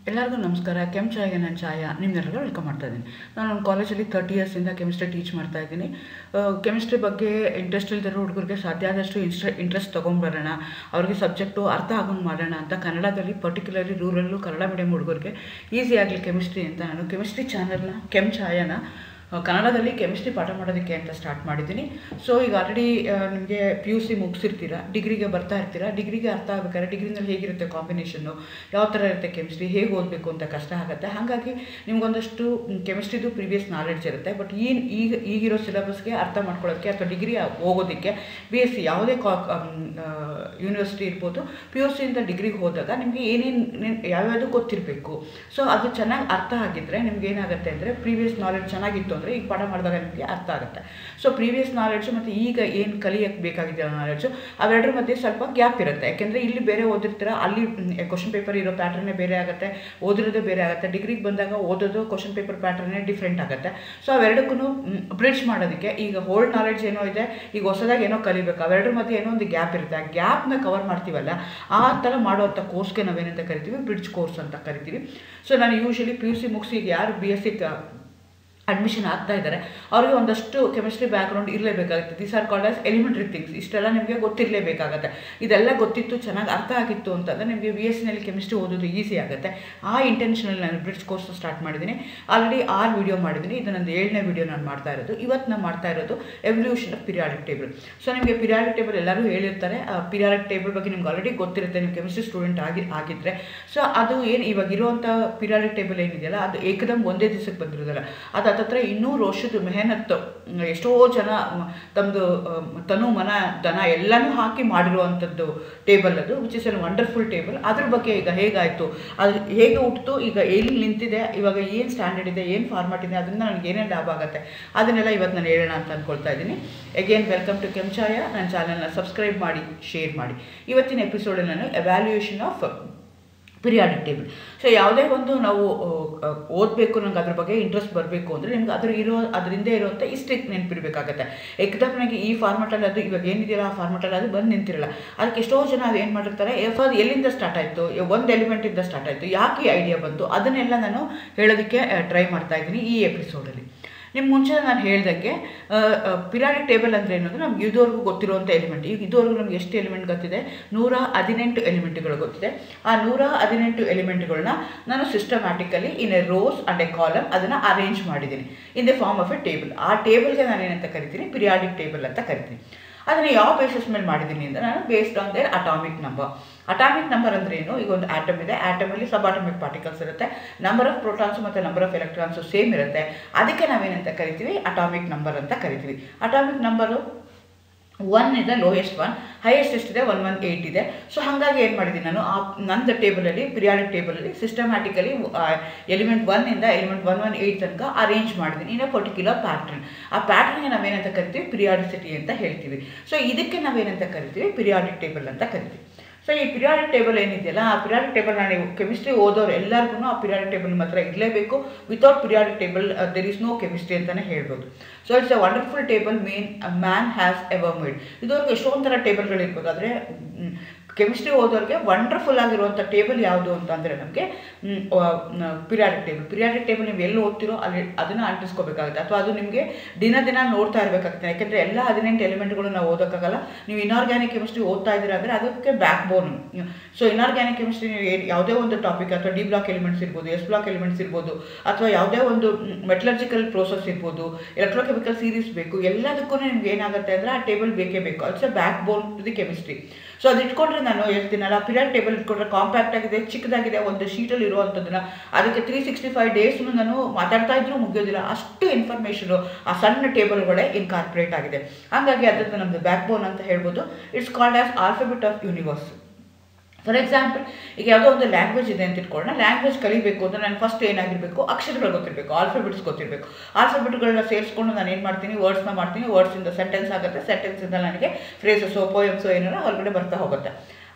ಎಲ್ಲರಿಗೂ ನಮಸ್ಕಾರ ಕೆಮ್ ಚಾಯ್ಗೆ ನಾನು ಛಾಯ ನಿಮ್ಮೆಲ್ಲರಿಗೂ ವೆಲ್ಕಮ್ ಮಾಡ್ತಾ ಇದ್ದೀನಿ ನಾನು ಒಂದು ಕಾಲೇಜಲ್ಲಿ ತರ್ಟಿ ಇಯರ್ಸಿಂದ ಕೆಮಿಸ್ಟ್ರಿ ಟೀಚ್ ಮಾಡ್ತಾ ಇದ್ದೀನಿ ಕೆಮಿಸ್ಟ್ರಿ ಬಗ್ಗೆ ಇಂಟ್ರೆಸ್ಟ್ ಇಲ್ದಿರೋ ಹುಡುಗರಿಗೆ ಸಾಧ್ಯ ಆದಷ್ಟು ಇನ್ಸ್ಟ್ರ ಇಂಟ್ರೆಸ್ಟ್ ತೊಗೊಂಡ್ಬರೋಣ ಅವ್ರಿಗೆ ಸಬ್ಜೆಕ್ಟು ಅರ್ಥ ಆಗೋಂಗೆ ಮಾಡೋಣ ಅಂತ ಕನ್ನಡದಲ್ಲಿ ಪರ್ಟಿಕ್ಯುಲರ್ಲಿ ರೂರಲ್ಲು ಕನ್ನಡ ಮೀಡಿಯಂ ಹುಡುಗರಿಗೆ ಈಸಿ ಆಗಲಿ ಕೆಮಿಸ್ಟ್ರಿ ಅಂತ ನಾನು ಕೆಮಿಸ್ಟ್ರಿ ಚಾನಲ್ನ ಕೆಮ್ ಛಾಯನ ಆ, ಕನ್ನಡದಲ್ಲಿ ಕೆಮಿಸ್ಟ್ರಿ ಪಾಠ ಮಾಡೋದಕ್ಕೆ ಅಂತ ಸ್ಟಾರ್ಟ್ ಮಾಡಿದ್ದೀನಿ ಸೊ ಈಗ ಆಲ್ರೆಡಿ ನಿಮಗೆ ಪಿ ಯು ಸಿ ಮುಗಿಸಿರ್ತೀರ ಡಿಗ್ರಿಗೆ ಬರ್ತಾ ಇರ್ತೀರ ಡಿಗ್ರಿಗೆ ಅರ್ಥ ಆಗ್ಬೇಕಾದ್ರೆ ಡಿಗ್ರಿನಲ್ಲಿ ಹೇಗಿರುತ್ತೆ ಕಾಂಬಿನೇಷನ್ನು ಯಾವ ಥರ ಇರುತ್ತೆ ಕೆಮಿಸ್ಟ್ರಿ ಹೇಗೆ ಓದಬೇಕು ಅಂತ ಕಷ್ಟ ಆಗುತ್ತೆ ಹಾಗಾಗಿ ನಿಮ್ಗೊಂದಷ್ಟು ಕೆಮಿಸ್ಟ್ರಿದು ಪ್ರೀವಿಯಸ್ ನಾಲೆಡ್ಜ್ ಇರುತ್ತೆ ಬಟ್ ಈ ಈಗ ಈಗಿರೋ ಸಿಲೆಬಸ್ಗೆ ಅರ್ಥ ಮಾಡ್ಕೊಳ್ಳೋಕ್ಕೆ ಅಥವಾ ಡಿಗ್ರಿ ಹೋಗೋದಕ್ಕೆ ಬಿ ಎಸ್ ಸಿ ಯಾವುದೇ ಕಾ ಯೂನಿವರ್ಸಿಟಿ ಇರ್ಬೋದು ಪಿ ಯು ಸಿಯಿಂದ ಡಿಗ್ರಿಗೆ ಹೋದಾಗ ನಿಮಗೆ ಏನೇನು ಯಾವ್ಯಾವುದು ಗೊತ್ತಿರಬೇಕು ಸೊ ಅದು ಚೆನ್ನಾಗಿ ಅರ್ಥ ಆಗಿದ್ದರೆ ನಿಮ್ಗೆ ಏನಾಗುತ್ತೆ ಅಂದರೆ ಪ್ರೀವಿಯಸ್ ನಾಲೆಡ್ಜ್ ಚೆನ್ನಾಗಿತ್ತು ಅಂದರೆ ಈಗ ಪಾಠ ಮಾಡಿದಾಗ ನಿಮಗೆ ಅರ್ಥ ಆಗುತ್ತೆ ಸೊ ಪ್ರೀವಿಯಸ್ ನಾಲೆಡ್ಜು ಮತ್ತು ಈಗ ಏನು ಕಲಿಯಕ್ಕೆ ಬೇಕಾಗಿದೆಯಲ್ಲ ನಾಲೆಡ್ಜು ಅವೆರಡರ ಮಧ್ಯೆ ಸ್ವಲ್ಪ ಗ್ಯಾಪ್ ಇರುತ್ತೆ ಯಾಕೆಂದರೆ ಇಲ್ಲಿ ಬೇರೆ ಓದಿರ್ತೀರ ಅಲ್ಲಿ ಕ್ವಶನ್ ಪೇಪರ್ ಇರೋ ಪ್ಯಾಟ್ರನ್ನೇ ಬೇರೆ ಆಗುತ್ತೆ ಓದಿರೋದೇ ಬೇರೆ ಆಗುತ್ತೆ ಡಿಗ್ರಿಗೆ ಬಂದಾಗ ಓದೋದು ಕ್ವಶನ್ ಪೇಪರ್ ಪ್ಯಾಟ್ರನ್ನೇ ಡಿಫ್ರೆಂಟ್ ಆಗುತ್ತೆ ಸೊ ಅವೆರಡಕ್ಕೂ ಬ್ರಿಡ್ಜ್ ಮಾಡೋದಕ್ಕೆ ಈಗ ಓಲ್ಡ್ ನಾಲೆಡ್ಜ್ ಏನೋ ಇದೆ ಈಗ ಹೊಸದಾಗಿ ಏನೋ ಕಲಿಬೇಕು ಅವೆರಡರ ಮಧ್ಯೆ ಏನೋ ಒಂದು ಗ್ಯಾಪ್ ಇರುತ್ತೆ ಆ ಗ್ಯಾಪ್ನ ಕವರ್ ಮಾಡ್ತೀವಲ್ಲ ಆ ಥರ ಮಾಡುವಂಥ ಕೋರ್ಸ್ಗೆ ನಾವೇನಂತ ಕರಿತೀವಿ ಬ್ರಿಡ್ಜ್ ಕೋರ್ಸ್ ಅಂತ ಕರಿತೀವಿ ಸೊ ನಾನು ಯೂಶಲಿ ಪಿ ಯು ಸಿ ಮುಗಿಸಿ ಈಗ ಯಾರು ಬಿ ಎಸ್ ಸಿ ಅಡ್ಮಿಷನ್ ಆಗ್ತಾ ಇದ್ದಾರೆ ಅವ್ರಿಗೆ ಒಂದಷ್ಟು ಕೆಮಿಸ್ಟ್ರಿ ಬ್ಯಾಕ್ಗ್ರೌಂಡ್ ಇರಲೇಬೇಕಾಗುತ್ತೆ these are called as elementary things ಇಷ್ಟೆಲ್ಲ ನಿಮಗೆ ಗೊತ್ತಿರಲೇಬೇಕಾಗತ್ತೆ ಇದೆಲ್ಲ ಗೊತ್ತಿತ್ತು ಚೆನ್ನಾಗಿ ಅರ್ಥ ಆಗಿತ್ತು ಅಂತಂದರೆ ನಿಮಗೆ ಬಿ ಎಸ್ ಸಿನಲ್ಲಿ ಕೆಮಿಸ್ಟ್ರಿ ಓದೋದು ಈಸಿ ಆಗುತ್ತೆ ಆ ಇಂಟೆನ್ಷನಲ್ಲಿ ನಾನು ಬ್ರಿಡ್ಜ್ ಕೋರ್ಸ್ ಸ್ಟಾರ್ಟ್ ಮಾಡಿದ್ದೀನಿ ಆಲ್ರೆಡಿ ಆರು ವಿಡಿಯೋ ಮಾಡಿದ್ದೀನಿ ಇದು ನಂದು ಏಳನೇ ವಿಡಿಯೋ ನಾನು ಮಾಡ್ತಾ ಇರೋದು ಇವತ್ತು ನಾನು ಮಾಡ್ತಾ ಇರೋದು evolution of periodic table so ನಿಮಗೆ ಪಿರಿಯಾಡಿಕ್ ಟೇಬಲ್ ಎಲ್ಲರೂ ಹೇಳಿರ್ತಾರೆ ಪಿರಿಯಾಡಿಕ್ ಟೇಬಲ್ ಬಗ್ಗೆ ನಿಮ್ಗೆ ಆಲ್ರೆಡಿ ಗೊತ್ತಿರುತ್ತೆ ನೀವು ಕೆಮಿಸ್ಟ್ರಿ ಸ್ಟೂಡೆಂಟ್ ಆಗಿ ಆಗಿದ್ದರೆ ಸೊ ಅದು ಏನು ಇವಾಗ ಇರುವಂಥ ಪಿರಿಯಾಡಿಕ್ ಟೇಬಲ್ ಏನಿದೆಯಲ್ಲ ಅದು ಏಕದಮ್ ಒಂದೇ ದಿವಸಕ್ಕೆ ಬಂದಿರೋದಲ್ಲ ಅದು ಹತ್ತತ್ರ ಇನ್ನೂರು ವರ್ಷದ ಮೆಹನತ್ತು ಮ್, ಎಷ್ಟೋ ಜನ ಮ್, ತಮ್ಮದು ತನು ಮನ ದನ ಎಲ್ಲನೂ ಹಾಕಿ ಮಾಡಿರುವಂಥದ್ದು ಟೇಬಲ್ ಅದು which is an wonderful table ಅದ್ರ ಬಗ್ಗೆ ಈಗ ಹೇಗಾಯಿತು ಅದು ಹೇಗೆ ಹುಟ್ಟಿತು ಈಗ ಎಲ್ಲಿ ನಿಂತಿದೆ ಇವಾಗ ಏನು ಸ್ಟ್ಯಾಂಡರ್ಡ್ ಇದೆ ಏನು ಫಾರ್ಮಾಟ್ ಇದೆ ಅದರಿಂದ ನನಗೆ ಏನೇನು ಲಾಭ ಆಗುತ್ತೆ ಅದನ್ನೆಲ್ಲ ಇವತ್ತು ನಾನು ಹೇಳೋಣ ಅಂತ ಅಂದ್ಕೊಳ್ತಾ ಇದ್ದೀನಿ ಅಗೇನ್ ವೆಲ್ಕಮ್ ಟು ಕೆಂಚಾಯ ನನ್ನ ಚಾನಲ್ನ ಸಬ್ಸ್ಕ್ರೈಬ್ ಮಾಡಿ ಶೇರ್ ಮಾಡಿ ಇವತ್ತಿನ ಎಪಿಸೋಡಲ್ಲಿ ನಾನು evaluation of periodic table so ಯಾವುದೇ ಒಂದು ನಾವು ಓದಬೇಕು ನಂಗೆ ಅದ್ರ ಬಗ್ಗೆ ಇಂಟ್ರೆಸ್ಟ್ ಬರಬೇಕು ಅಂದರೆ ನಿಮ್ಗೆ ಅದ್ರ ಇರೋ ಅದರಿಂದ ಇರುವಂಥ ಇಷ್ಟೇ ನೆನಪಿರಬೇಕಾಗತ್ತೆ ಏಕದಮ್ ನನಗೆ ಈ ಫಾರ್ಮೆಟಲ್ಲಿ ಅದು ಇವಾಗ ಏನಿದೆಯಲ್ಲ ಆ ಫಾರ್ಮೆಟಲ್ಲಿ ಅದು ಬಂದು ನಿಂತಿರಲ್ಲ ಅದಕ್ಕೆ ಎಷ್ಟೋ ಜನ ಅದು ಏನು ಮಾಡಿರ್ತಾರೆ ಎಫ್ ಅದು ಎಲ್ಲಿಂದ ಸ್ಟಾರ್ಟ್ ಆಯಿತು ಒಂದು ಎಲಿಮೆಂಟಿಂದ ಸ್ಟಾರ್ಟ್ ಆಯಿತು ಯಾಕೆ ಈ ಐಡಿಯಾ ಬಂತು ಅದನ್ನೆಲ್ಲ ನಾನು ಹೇಳೋದಕ್ಕೆ ಟ್ರೈ ಮಾಡ್ತಾ ಇದ್ದೀನಿ ಈ ಎಪಿಸೋಡಲ್ಲಿ ನಿಮ್ಮ ಮುಂಚೆ ನಾನು ಹೇಳ್ದಂಗೆ ಪಿರಾಡಿಕ್ ಟೇಬಲ್ ಅಂದರೆ ಏನು ಅಂದರೆ ನಮ್ಗೆ ಇದುವರೆಗೂ ಗೊತ್ತಿರುವಂಥ ಎಲಿಮೆಂಟ್ ಈಗ ಇದುವರೆಗೂ ನಮ್ಗೆ ಎಷ್ಟು ಎಲಿಮೆಂಟ್ ಗೊತ್ತಿದೆ ನೂರ ಹದಿನೆಂಟು ಎಲಿಮೆಂಟ್ಗಳು ಗೊತ್ತಿದೆ ಆ ನೂರ ಹದಿನೆಂಟು ಎಲಿಮೆಂಟ್ಗಳನ್ನ ನಾನು systematically in a rows and a column ಅದನ್ನು ಅರೇಂಜ್ ಮಾಡಿದ್ದೀನಿ in the form of a table ಆ ಟೇಬಲ್ಗೆ ನಾನು ಏನಂತ ಕರಿತೀನಿ ಪಿರಿಯಾಡಿಕ್ ಟೇಬಲ್ ಅಂತ ಕರಿತೀನಿ ಅದನ್ನು ಯಾವ ಬೇಸಿಸ್ ಮೇಲೆ ಮಾಡಿದ್ದೀನಿ ಅಂದರೆ ನಾನು based on their atomic number atomic number ಅಂದ್ರೆ ಏನು ಈಗ ಒಂದು ಆಟಮ್ ಇದೆ ಆಟಮಲ್ಲಿ ಸಬ್ ಅಟಾಮಿಕ್ ಪಾರ್ಟಿಕಲ್ಸ್ ಇರುತ್ತೆ ನಂಬರ್ ಆಫ್ ಪ್ರೋಟಾನ್ಸ್ ಮತ್ತು ನಂಬರ್ ಆಫ್ ಎಲೆಕ್ಟ್ರಾನ್ಸು ಸೇಮ್ ಇರುತ್ತೆ ಅದಕ್ಕೆ ನಾವೇನಂತ ಕರಿತೀವಿ ಅಟಾಮಿಕ್ ನಂಬರ್ ಅಂತ ಕರಿತೀವಿ ಅಟಾಮಿಕ್ ನಂಬರು ಒನ್ ಇದೆ ಲೋಯೆಸ್ಟ್ ಒನ್ ಹೈಯೆಸ್ಟ್ ಎಷ್ಟಿದೆ ಒನ್ ಒನ್ ಏಯ್ಟ್ ಇದೆ ಸೊ ಹಾಗಾಗಿ ಏನು ಮಾಡಿದ್ದೀನಿ ನಾನು ಆ ನಂದು ಟೇಬಲಲ್ಲಿ ಪಿರಿಯಾಡಿಕ್ ಟೇಬಲಲ್ಲಿ ಸಿಸ್ಟಮ್ಯಾಟಿಕಲಿ ಎಲಿಮೆಂಟ್ ಒನ್ನಿಂದ ಎಲಿಮೆಂಟ್ ಒನ್ ಒನ್ ಏಯ್ಟ್ ತನಕ ಅರೇಂಜ್ ಮಾಡಿದ್ದೀನಿ ಇನ್ ಅ ಪರ್ಟಿಕ್ಯುಲರ್ ಪ್ಯಾಟ್ರನ್ ಆ ಪ್ಯಾಟ್ರನ್ಗೆ ನಾವೇನಂತ ಕರಿತೀವಿ ಪಿರಿಯಾಡಿಸಿಟಿ ಅಂತ ಹೇಳ್ತೀವಿ ಸೊ ಇದಕ್ಕೆ ನಾವೇನಂತ ಕರಿತೀವಿ ಪಿರಿಯಾಡಿಕ್ ಟೇಬಲ್ ಅಂತ ಕರಿತೀವಿ ಸೊ ಈ ಪಿರಿಯಾಡಿಕ್ ಟೇಬಲ್ ಏನಿದೆಯಲ್ಲ ಆ ಪಿರಿಯಾಡಿಕ್ ಟೇಬಲ್ ನಾನು ಕೆಮಿಸ್ಟ್ರಿ ಓದೋರು ಎಲ್ಲರಿಗೂ ಆ ಪಿರಿಯಾಡಿಕ್ ಟೇಬಲ್ ಮಾತ್ರ ಇರಲೇಬೇಕು without periodic table there is no chemistry ಅಂತಲೇ ಹೇಳ್ಬೋದು so it's a wonderful table main man has ever made ಇದುವರೆಗೂ ಎಷ್ಟೊಂದು ಥರ ಟೇಬಲ್ಗಳಿರ್ಬೋದು ಆದರೆ ಕೆಮಿಸ್ಟ್ರಿ ಓದೋರಿಗೆ ವಂಡರ್ಫುಲ್ ಆಗಿರುವಂಥ ಟೇಬಲ್ ಯಾವುದು ಅಂತಂದರೆ ನಮಗೆ ಪಿರಿಯಾಡಿಕ್ ಟೇಬಲ್ ಪಿರಿಯಾಡಿಕ್ ಟೇಬಲ್ ನೀವು ಎಲ್ಲಿ ಓದ್ತಿರೋ ಅಲ್ಲಿ ಅದನ್ನು ಅಂಟಿಸ್ಕೋಬೇಕಾಗುತ್ತೆ ಅಥವಾ ಅದು ನಿಮಗೆ ದಿನ ದಿನ ನೋಡ್ತಾ ಇರಬೇಕಾಗುತ್ತೆ ಯಾಕೆಂದರೆ ಎಲ್ಲ ಹದಿನೆಂಟು ಎಲಿಮೆಂಟ್ಗಳು ನಾವು ಓದೋಕ್ಕಾಗಲ್ಲ ನೀವು ಇನಾರ್ಗ್ಯಾನಿಕ್ ಕೆಮಿಸ್ಟ್ರಿ ಓದ್ತಾ ಇದ್ದೀರಾ ಅಂದರೆ ಅದಕ್ಕೆ backbone so inorganic chemistry ನೀವು ಏನು ಯಾವುದೇ ಒಂದು ಟಾಪಿಕ್ ಅಥವಾ ಡಿ ಬ್ಲಾಕ್ ಎಲಿಮೆಂಟ್ಸ್ ಇರ್ಬೋದು ಎಸ್ ಬ್ಲಾಕ್ ಎಲಿಮೆಂಟ್ಸ್ ಇರ್ಬೋದು ಅಥವಾ ಯಾವುದೇ ಒಂದು ಮೆಟಲರ್ಜಿಕಲ್ ಪ್ರೋಸೆಸ್ ಇರ್ಬೋದು ಎಲೆಕ್ಟ್ರೋಕೆಮಿಕಲ್ ಸೀರೀಸ್ ಬೇಕು ಎಲ್ಲದಕ್ಕೂ ನಿಮ್ಗೆ ಏನಾಗುತ್ತೆ ಅಂದರೆ ಆ ಟೇಬಲ್ ಬೇಕೇ ಬೇಕು it's a backbone to the chemistry so ಅದು ಇಟ್ಕೊಂಡ್ರೆ ನಾನು ಹೇಳ್ತೀನಲ್ಲ ಪಿರಿಯಾಡ್ ಟೇಬಲ್ ಇಟ್ಕೊಂಡ್ರೆ ಕಾಂಪ್ಯಾಕ್ಟ್ ಆಗಿದೆ ಚಿಕ್ಕದಾಗಿದೆ ಒಂದು ಶೀಟಲ್ಲಿ ಇರುವಂಥದ್ದನ್ನ ಅದಕ್ಕೆ ತ್ರೀ ಸಿಕ್ಸ್ಟಿ ಫೈವ್ ಡೇಸ್ನು ನಾನು ಮಾತಾಡ್ತಾ ಇದ್ರೂ ಮುಗಿಯೋದಿಲ್ಲ ಅಷ್ಟು ಇನ್ಫಾರ್ಮೇಷನು ಆ ಸಣ್ಣ ಟೇಬಲ್ಗಳೇ ಇನ್ಕಾರ್ಪೊರೇಟ್ ಆಗಿದೆ ಹಾಗಾಗಿ ಅದನ್ನು ನಮ್ಮದು ಬ್ಯಾಕ್ ಬೋನ್ ಅಂತ ಹೇಳ್ಬೋದು it's called as alphabet of universe for example ಈಗ ಯಾವುದೋ ಒಂದು ಲ್ಯಾಂಗ್ವೇಜ್ ಇದೆ ಅಂತ ಇಟ್ಕೊಳ್ಳೋಣ ಲ್ಯಾಂಗ್ವೇಜ್ ಕಲಿಬೇಕು ಅಂದರೆ ನಾನು ಫಸ್ಟ್ ಏನಾಗಿರಬೇಕು ಅಕ್ಷರಗಳು ಗೊತ್ತಿರಬೇಕು ಆಲ್ಫಾಬೆಟ್ಸ್ ಗೊತ್ತಿರಬೇಕು ಆಲ್ಫಾಬೆಟ್ಗಳನ್ನ ಸೇರಿಸ್ಕೊಂಡು ನಾನು ಏನು ಮಾಡ್ತೀನಿ ವರ್ಡ್ಸ್ನ ಮಾಡ್ತೀನಿ ವರ್ಡ್ಸಿಂದ ಸೆಂಟೆನ್ಸ್ ಆಗುತ್ತೆ ಸೆಂಟೆನ್ಸಿಂದ ನನಗೆ ಫ್ರೇಸಸ್ಸೋ ಪೋಯಮ್ಸೋ ಏನಾರ ಹೊರಗಡೆ ಬರ್ತಾ ಹೋಗುತ್ತೆ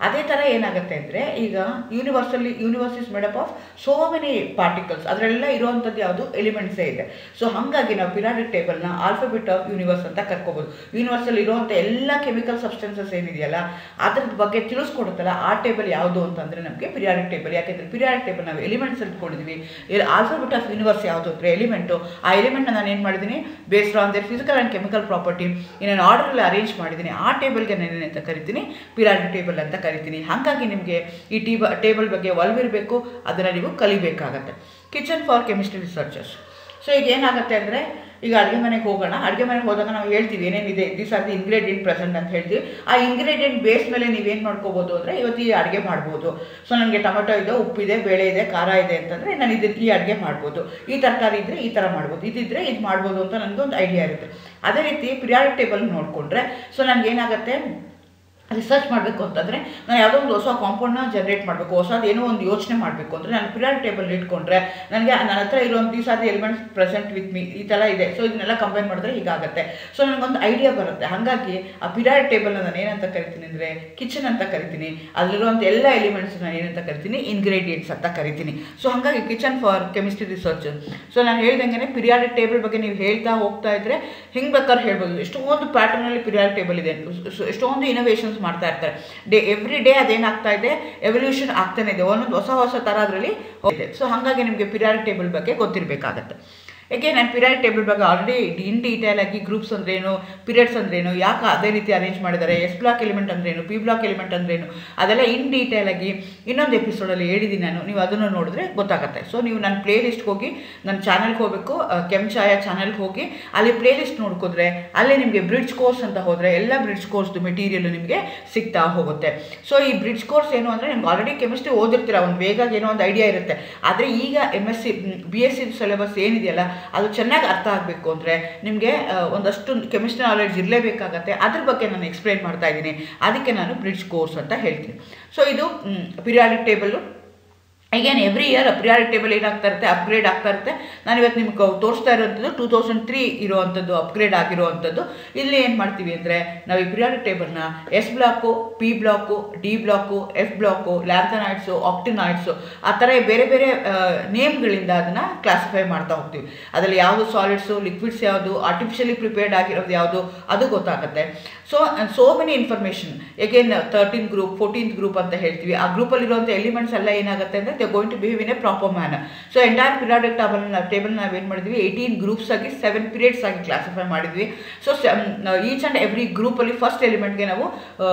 ಅದೇ ಥರ ಏನಾಗುತ್ತೆ ಅಂದರೆ ಈಗ ಯೂನಿವರ್ಸಲ್ಲಿ universe is made up of so many particles ಅದರಲ್ಲೆಲ್ಲ ಇರುವಂಥದ್ದು ಯಾವುದು ಎಲಿಮೆಂಟ್ಸೇ ಇದೆ ಸೊ ಹಾಗಾಗಿ ನಾವು ಪಿರಾಡಿಕ್ ಟೇಬಲ್ನ ಆಲ್ಫಾಬಿಟ್ ಆಫ್ ಯೂನಿವರ್ಸ್ ಅಂತ ಕರ್ಕೋಬೋದು ಯೂನಿವರ್ಸಲ್ಲಿ ಇರುವಂಥ ಎಲ್ಲ ಕೆಮಿಕಲ್ ಸಬ್ಸ್ಟೆನ್ಸಸ್ ಏನಿದೆಯಲ್ಲ ಅದ್ರ ಬಗ್ಗೆ ತಿಳಿಸ್ಕೊಡುತ್ತಲ್ಲ ಆ ಟೇಬಲ್ ಯಾವುದು ಅಂತಂದರೆ ನಮಗೆ ಪಿರಿಯಾಡಿಕ್ ಟೇಬಲ್ ಯಾಕೆಂದರೆ ಪಿರಿಯಾಡಿಕ್ ಟೇಬಲ್ ನಾವು ಎಲಿಮೆಂಟ್ಸ್ ಇಟ್ಕೊಂಡಿದ್ವಿ ಇಲ್ಲಿ ಆಲ್ಫಾಬಿಟ್ ಆಫ್ ಯೂನಿವರ್ಸ್ ಯಾವುದು ಅಂದರೆ ಎಲಿಮೆಂಟು ಆ ಎಲಿಮೆಂಟ್ನ ನಾನು ಏನು ಮಾಡಿದ್ದೀನಿ based on their physical and chemical property ಇನ್ನೇನು ಆರ್ಡರಲ್ಲಿ ಅರೇಂಜ್ ಮಾಡಿದ್ದೀನಿ ಆ ಟೇಬಲ್ಗೆ ನಾನು ಅಂತ ಕರಿತೀನಿ ಪಿರಾಡಿಕ್ ಟೇಬಲ್ ಅಂತ ಕರಿತೀನಿ ಹಾಗಾಗಿ ನಿಮಗೆ ಈ ಟೀಬ ಟೇಬಲ್ ಬಗ್ಗೆ ಒಲವಿರಬೇಕು ಅದನ್ನು ನೀವು ಕಲಿಬೇಕಾಗತ್ತೆ kitchen for chemistry researchers so ಈಗ ಏನಾಗುತ್ತೆ ಅಂದರೆ ಈಗ ಅಡುಗೆ ಮನೆಗೆ ಹೋಗೋಣ ಅಡುಗೆ ಮನೆಗೆ ಹೋದಾಗ ನಾವು ಹೇಳ್ತೀವಿ ಏನೇನಿದೆ this are the ingredient present ಅಂತ ಹೇಳ್ತೀವಿ ಆ ಇಂಗ್ರೀಡಿಯೆಂಟ್ ಬೇಸ್ ಮೇಲೆ ನೀವೇನು ಮಾಡ್ಕೋಬೋದು ಅಂದರೆ ಇವತ್ತು ಈ ಅಡುಗೆ ಮಾಡ್ಬೋದು ಸೊ ನನಗೆ ಟೊಮೆಟೊ ಇದೆ ಉಪ್ಪಿದೆ ಬೇಳೆ ಇದೆ ಖಾರ ಇದೆ ಅಂತಂದರೆ ನಾನು ಇದು ಈ ಅಡುಗೆ ಮಾಡ್ಬೋದು ಈ ತರಕಾರಿ ಇದ್ದರೆ ಈ ಥರ ಮಾಡ್ಬೋದು ಇದಿದ್ದರೆ ಇದು ಮಾಡ್ಬೋದು ಅಂತ ನನಗೆ ಒಂದು ಐಡಿಯಾ ಇರುತ್ತೆ ಅದೇ ರೀತಿ ಪಿರಿಯಾಡಿಕ್ ಟೇಬಲ್ ನೋಡಿಕೊಂಡ್ರೆ ಸೊ ನನಗೇನಾಗುತ್ತೆ ರಿಸರ್ಚ್ ಮಾಡಬೇಕು ಅಂತಂದರೆ ನಾನು ಯಾವುದೋ ಒಂದು ಹೊಸ ಕಾಂಪೌಂಡ್ನ ಜನ್ರೇಟ್ ಮಾಡಬೇಕು ಹೊಸದು ಏನೋ ಒಂದು ಯೋಚನೆ ಮಾಡಬೇಕು ಅಂದರೆ ನಾನು ಪಿರಿಯಾಡಿಕ್ ಟೇಬಲ್ ಇಟ್ಕೊಂಡ್ರೆ ನನಗೆ ನನ್ನ ಹತ್ರ ಇರುವಂಥ these are the elements present with me ಈ ಥರ ಇದೆ ಸೊ ಇದನ್ನೆಲ್ಲ ಕಂಬೈನ್ ಮಾಡಿದ್ರೆ ಹೀಗಾಗುತ್ತೆ ಸೊ ನನಗೊಂದು ಐಡಿಯಾ ಬರುತ್ತೆ ಹಾಗಾಗಿ ಆ ಪಿರಿಯಾಡಿಕ್ ಟೇಬಲ್ನ ನಾನು ಏನಂತ ಕರಿತೀನಿ ಅಂದರೆ ಕಿಚನ್ ಅಂತ ಕರಿತೀನಿ ಅಲ್ಲಿರುವಂಥ ಎಲ್ಲ ಎಲಿಮೆಂಟ್ಸ್ ನಾನು ಏನಂತ ಕರಿತೀನಿ ಇಂಗ್ರೀಡಿಯೆಂಟ್ಸ್ ಅಂತ ಕರಿತೀನಿ ಸೊ ಹಾಗಾಗಿ kitchen for chemistry research so ನಾನು ಹೇಳ್ದಂಗೆ ಪಿರಿಯಾಡಿಕ್ ಟೇಬಲ್ ಬಗ್ಗೆ ನೀವು ಹೇಳ್ತಾ ಹೋಗ್ತಾ ಇದ್ರೆ ಹಿಂಗೆ ಬೇಕಾದ್ರೆ ಹೇಳ್ಬೋದು ಎಷ್ಟೊಂದು ಪ್ಯಾಟರ್ನಲ್ಲಿ ಪಿರಿಯಾಡಿಕ್ ಟೇಬಲ್ ಇದೆ ಸೊ ಎಷ್ಟೊಂದು ಇನೋವೇಷನ್ಸ್ ಮಾಡ್ತಾ ಇರ್ತಾರೆ ಡೇ ಎವ್ರಿ ಡೇ ಅದೇನಾಗ್ತಾ ಇದೆ ಎವಲ್ಯೂಷನ್ ಆಗ್ತಾನೆ ಇದೆ ಒಂದೊಂದು ಹೊಸ ಹೊಸ ಥರ ಅದರಲ್ಲಿ ಹೋಗಿದೆ ಸೊ ಹಾಗಾಗಿ ನಿಮಗೆ ಪಿರಿಯಾಡಿಕ್ ಟೇಬಲ್ ಬಗ್ಗೆ ಗೊತ್ತಿರಬೇಕಾಗತ್ತೆ ಏಕೆ ನಾನು ಪಿರಿಯಾಡ್ ಟೇಬಲ್ ಬಗ್ಗೆ ಆಲ್ರೆಡಿ ಇನ್ ಡೀಟೇಲ್ ಆಗಿ ಗ್ರೂಪ್ಸ್ ಅಂದ್ರೇನು ಪೀರಿಯಡ್ಸ್ ಅಂದ್ರೇನು ಯಾಕೆ ಅದೇ ರೀತಿ ಅರೇಂಜ್ ಮಾಡಿದ್ದಾರೆ ಎಸ್ ಬ್ಲಾಕ್ ಎಲಿಮೆಂಟ್ ಅಂದ್ರೇನು ಪಿ ಬ್ಲಾಕ್ ಎಲಿಮೆಂಟ್ ಅಂದ್ರೇನು ಅದೆಲ್ಲ ಇನ್ ಡೀಟೇಲ್ ಆಗಿ ಇನ್ನೊಂದು ಎಪಿಸೋಡಲ್ಲಿ ಹೇಳಿದ್ದೀನಿ ನಾನು ನೀವು ಅದನ್ನು ನೋಡಿದ್ರೆ ಗೊತ್ತಾಗುತ್ತೆ ಸೊ ನೀವು ನನ್ನ ಪ್ಲೇ ಲಿಸ್ಟ್ಗೆ ಹೋಗಿ ನನ್ನ ಚಾನಲ್ಗೆ ಹೋಗಬೇಕು ಕೆಂಚಾಯ ಚಾನಲ್ಗೆ ಹೋಗಿ ಅಲ್ಲಿ ಪ್ಲೇ ಲಿಸ್ಟ್ ನೋಡ್ಕೋದ್ರೆ ಅಲ್ಲಿ ನಿಮಗೆ ಬ್ರಿಡ್ಜ್ ಕೋರ್ಸ್ ಅಂತ ಹೋದರೆ ಎಲ್ಲ ಬ್ರಿಡ್ಜ್ ಕೋರ್ಸ್ದು ಮೆಟೀರಿಯಲ್ ನಿಮಗೆ ಸಿಗ್ತಾ ಹೋಗುತ್ತೆ ಸೊ ಈ ಬ್ರಿಡ್ಜ್ ಕೋರ್ಸ್ ಏನು ಅಂದರೆ ನಿಮ್ಗೆ ಆಲ್ರೆಡಿ ಕೆಮಿಸ್ಟ್ರಿ ಓದಿರ್ತೀರ ಒಂದು ಬೇಗ ಏನೋ ಒಂದು ಐಡಿಯಾ ಇರುತ್ತೆ ಆದರೆ ಈಗ M S C B S C syllabus ಏನಿದೆಯಲ್ಲ ಅದು ಚೆನ್ನಾಗಿ ಅರ್ಥ ಆಗಬೇಕು ಅಂದರೆ ನಿಮಗೆ ಒಂದಷ್ಟು ಕೆಮಿಸ್ಟ್ರಿ ನಾಲೆಡ್ಜ್ ಇರಲೇಬೇಕಾಗತ್ತೆ ಅದ್ರ ಬಗ್ಗೆ ನಾನು ಎಕ್ಸ್ಪ್ಲೈನ್ ಮಾಡ್ತಾ ಇದ್ದೀನಿ ಅದಕ್ಕೆ ನಾನು ಬ್ರಿಡ್ಜ್ ಕೋರ್ಸ್ ಅಂತ ಹೇಳ್ತೀನಿ ಸೊ ಇದು ಪಿರಿಯಾಡಿಕ್ ಟೇಬಲ್ಲು ಈಗೇನು ಎವ್ರಿ ಇಯರ್ ಪಿರಿಯಾಡಿಕ್ ಟೇಬಲ್ ಏನಾಗ್ತಾ ಇರುತ್ತೆ ಅಪ್ಗ್ರೇಡ್ ಆಗ್ತಾ ಇರುತ್ತೆ ನಾನು ಇವತ್ತು ನಿಮ್ಗೆ ತೋರಿಸ್ತಾ ಇರೋಂಥದ್ದು ಟೂ ತೌಸಂಡ್ ತ್ರೀ ಇರುವಂಥದ್ದು ಅಪ್ಗ್ರೇಡ್ ಆಗಿರುವಂಥದ್ದು ಇಲ್ಲಿ ಏನು ಮಾಡ್ತೀವಿ ಅಂದರೆ ನಾವು ಈ ಪಿರಿಯಾಡಿಕ್ ಟೇಬಲ್ನ S block P block D block F block lanthanoids actinoids ಆ ಥರ ಬೇರೆ ಬೇರೆ ನೇಮ್ಗಳಿಂದ ಅದನ್ನು ಕ್ಲಾಸಿಫೈ ಮಾಡ್ತಾ ಹೋಗ್ತೀವಿ ಅದರಲ್ಲಿ ಯಾವುದು ಸಾಲಿಡ್ಸು ಲಿಕ್ವಿಡ್ಸ್ ಯಾವುದು ಆರ್ಟಿಫಿಷಿಯಲಿ ಪ್ರಿಪೇರ್ಡ್ ಆಗಿರೋದು ಯಾವುದು ಅದು ಗೊತ್ತಾಗುತ್ತೆ so so many information again thirteen group fourteenth group ಅಂತ ಹೇಳ್ತೀವಿ ಆ ಗ್ರೂಪಲ್ಲಿರುವಂಥ ಎಲಿಮೆಂಟ್ಸ್ ಎಲ್ಲ ಏನಾಗುತ್ತೆ ಅಂದರೆ they going to behave in a proper manner so entire periodic table table ನಾವೇನು ಮಾಡಿದ್ವಿ ಏಯ್ಟೀನ್ ಗ್ರೂಪ್ಸ್ ಆಗಿ ಸೆವೆನ್ ಪೀರಿಯಡ್ಸ್ ಆಗಿ ಕ್ಲಾಸಿಫೈ ಮಾಡಿದ್ವಿ ಸೊ ಈಚ್ ಆ್ಯಂಡ್ ಎವ್ರಿ ಗ್ರೂಪಲ್ಲಿ ಫಸ್ಟ್ ಎಲಿಮೆಂಟ್ಗೆ ನಾವು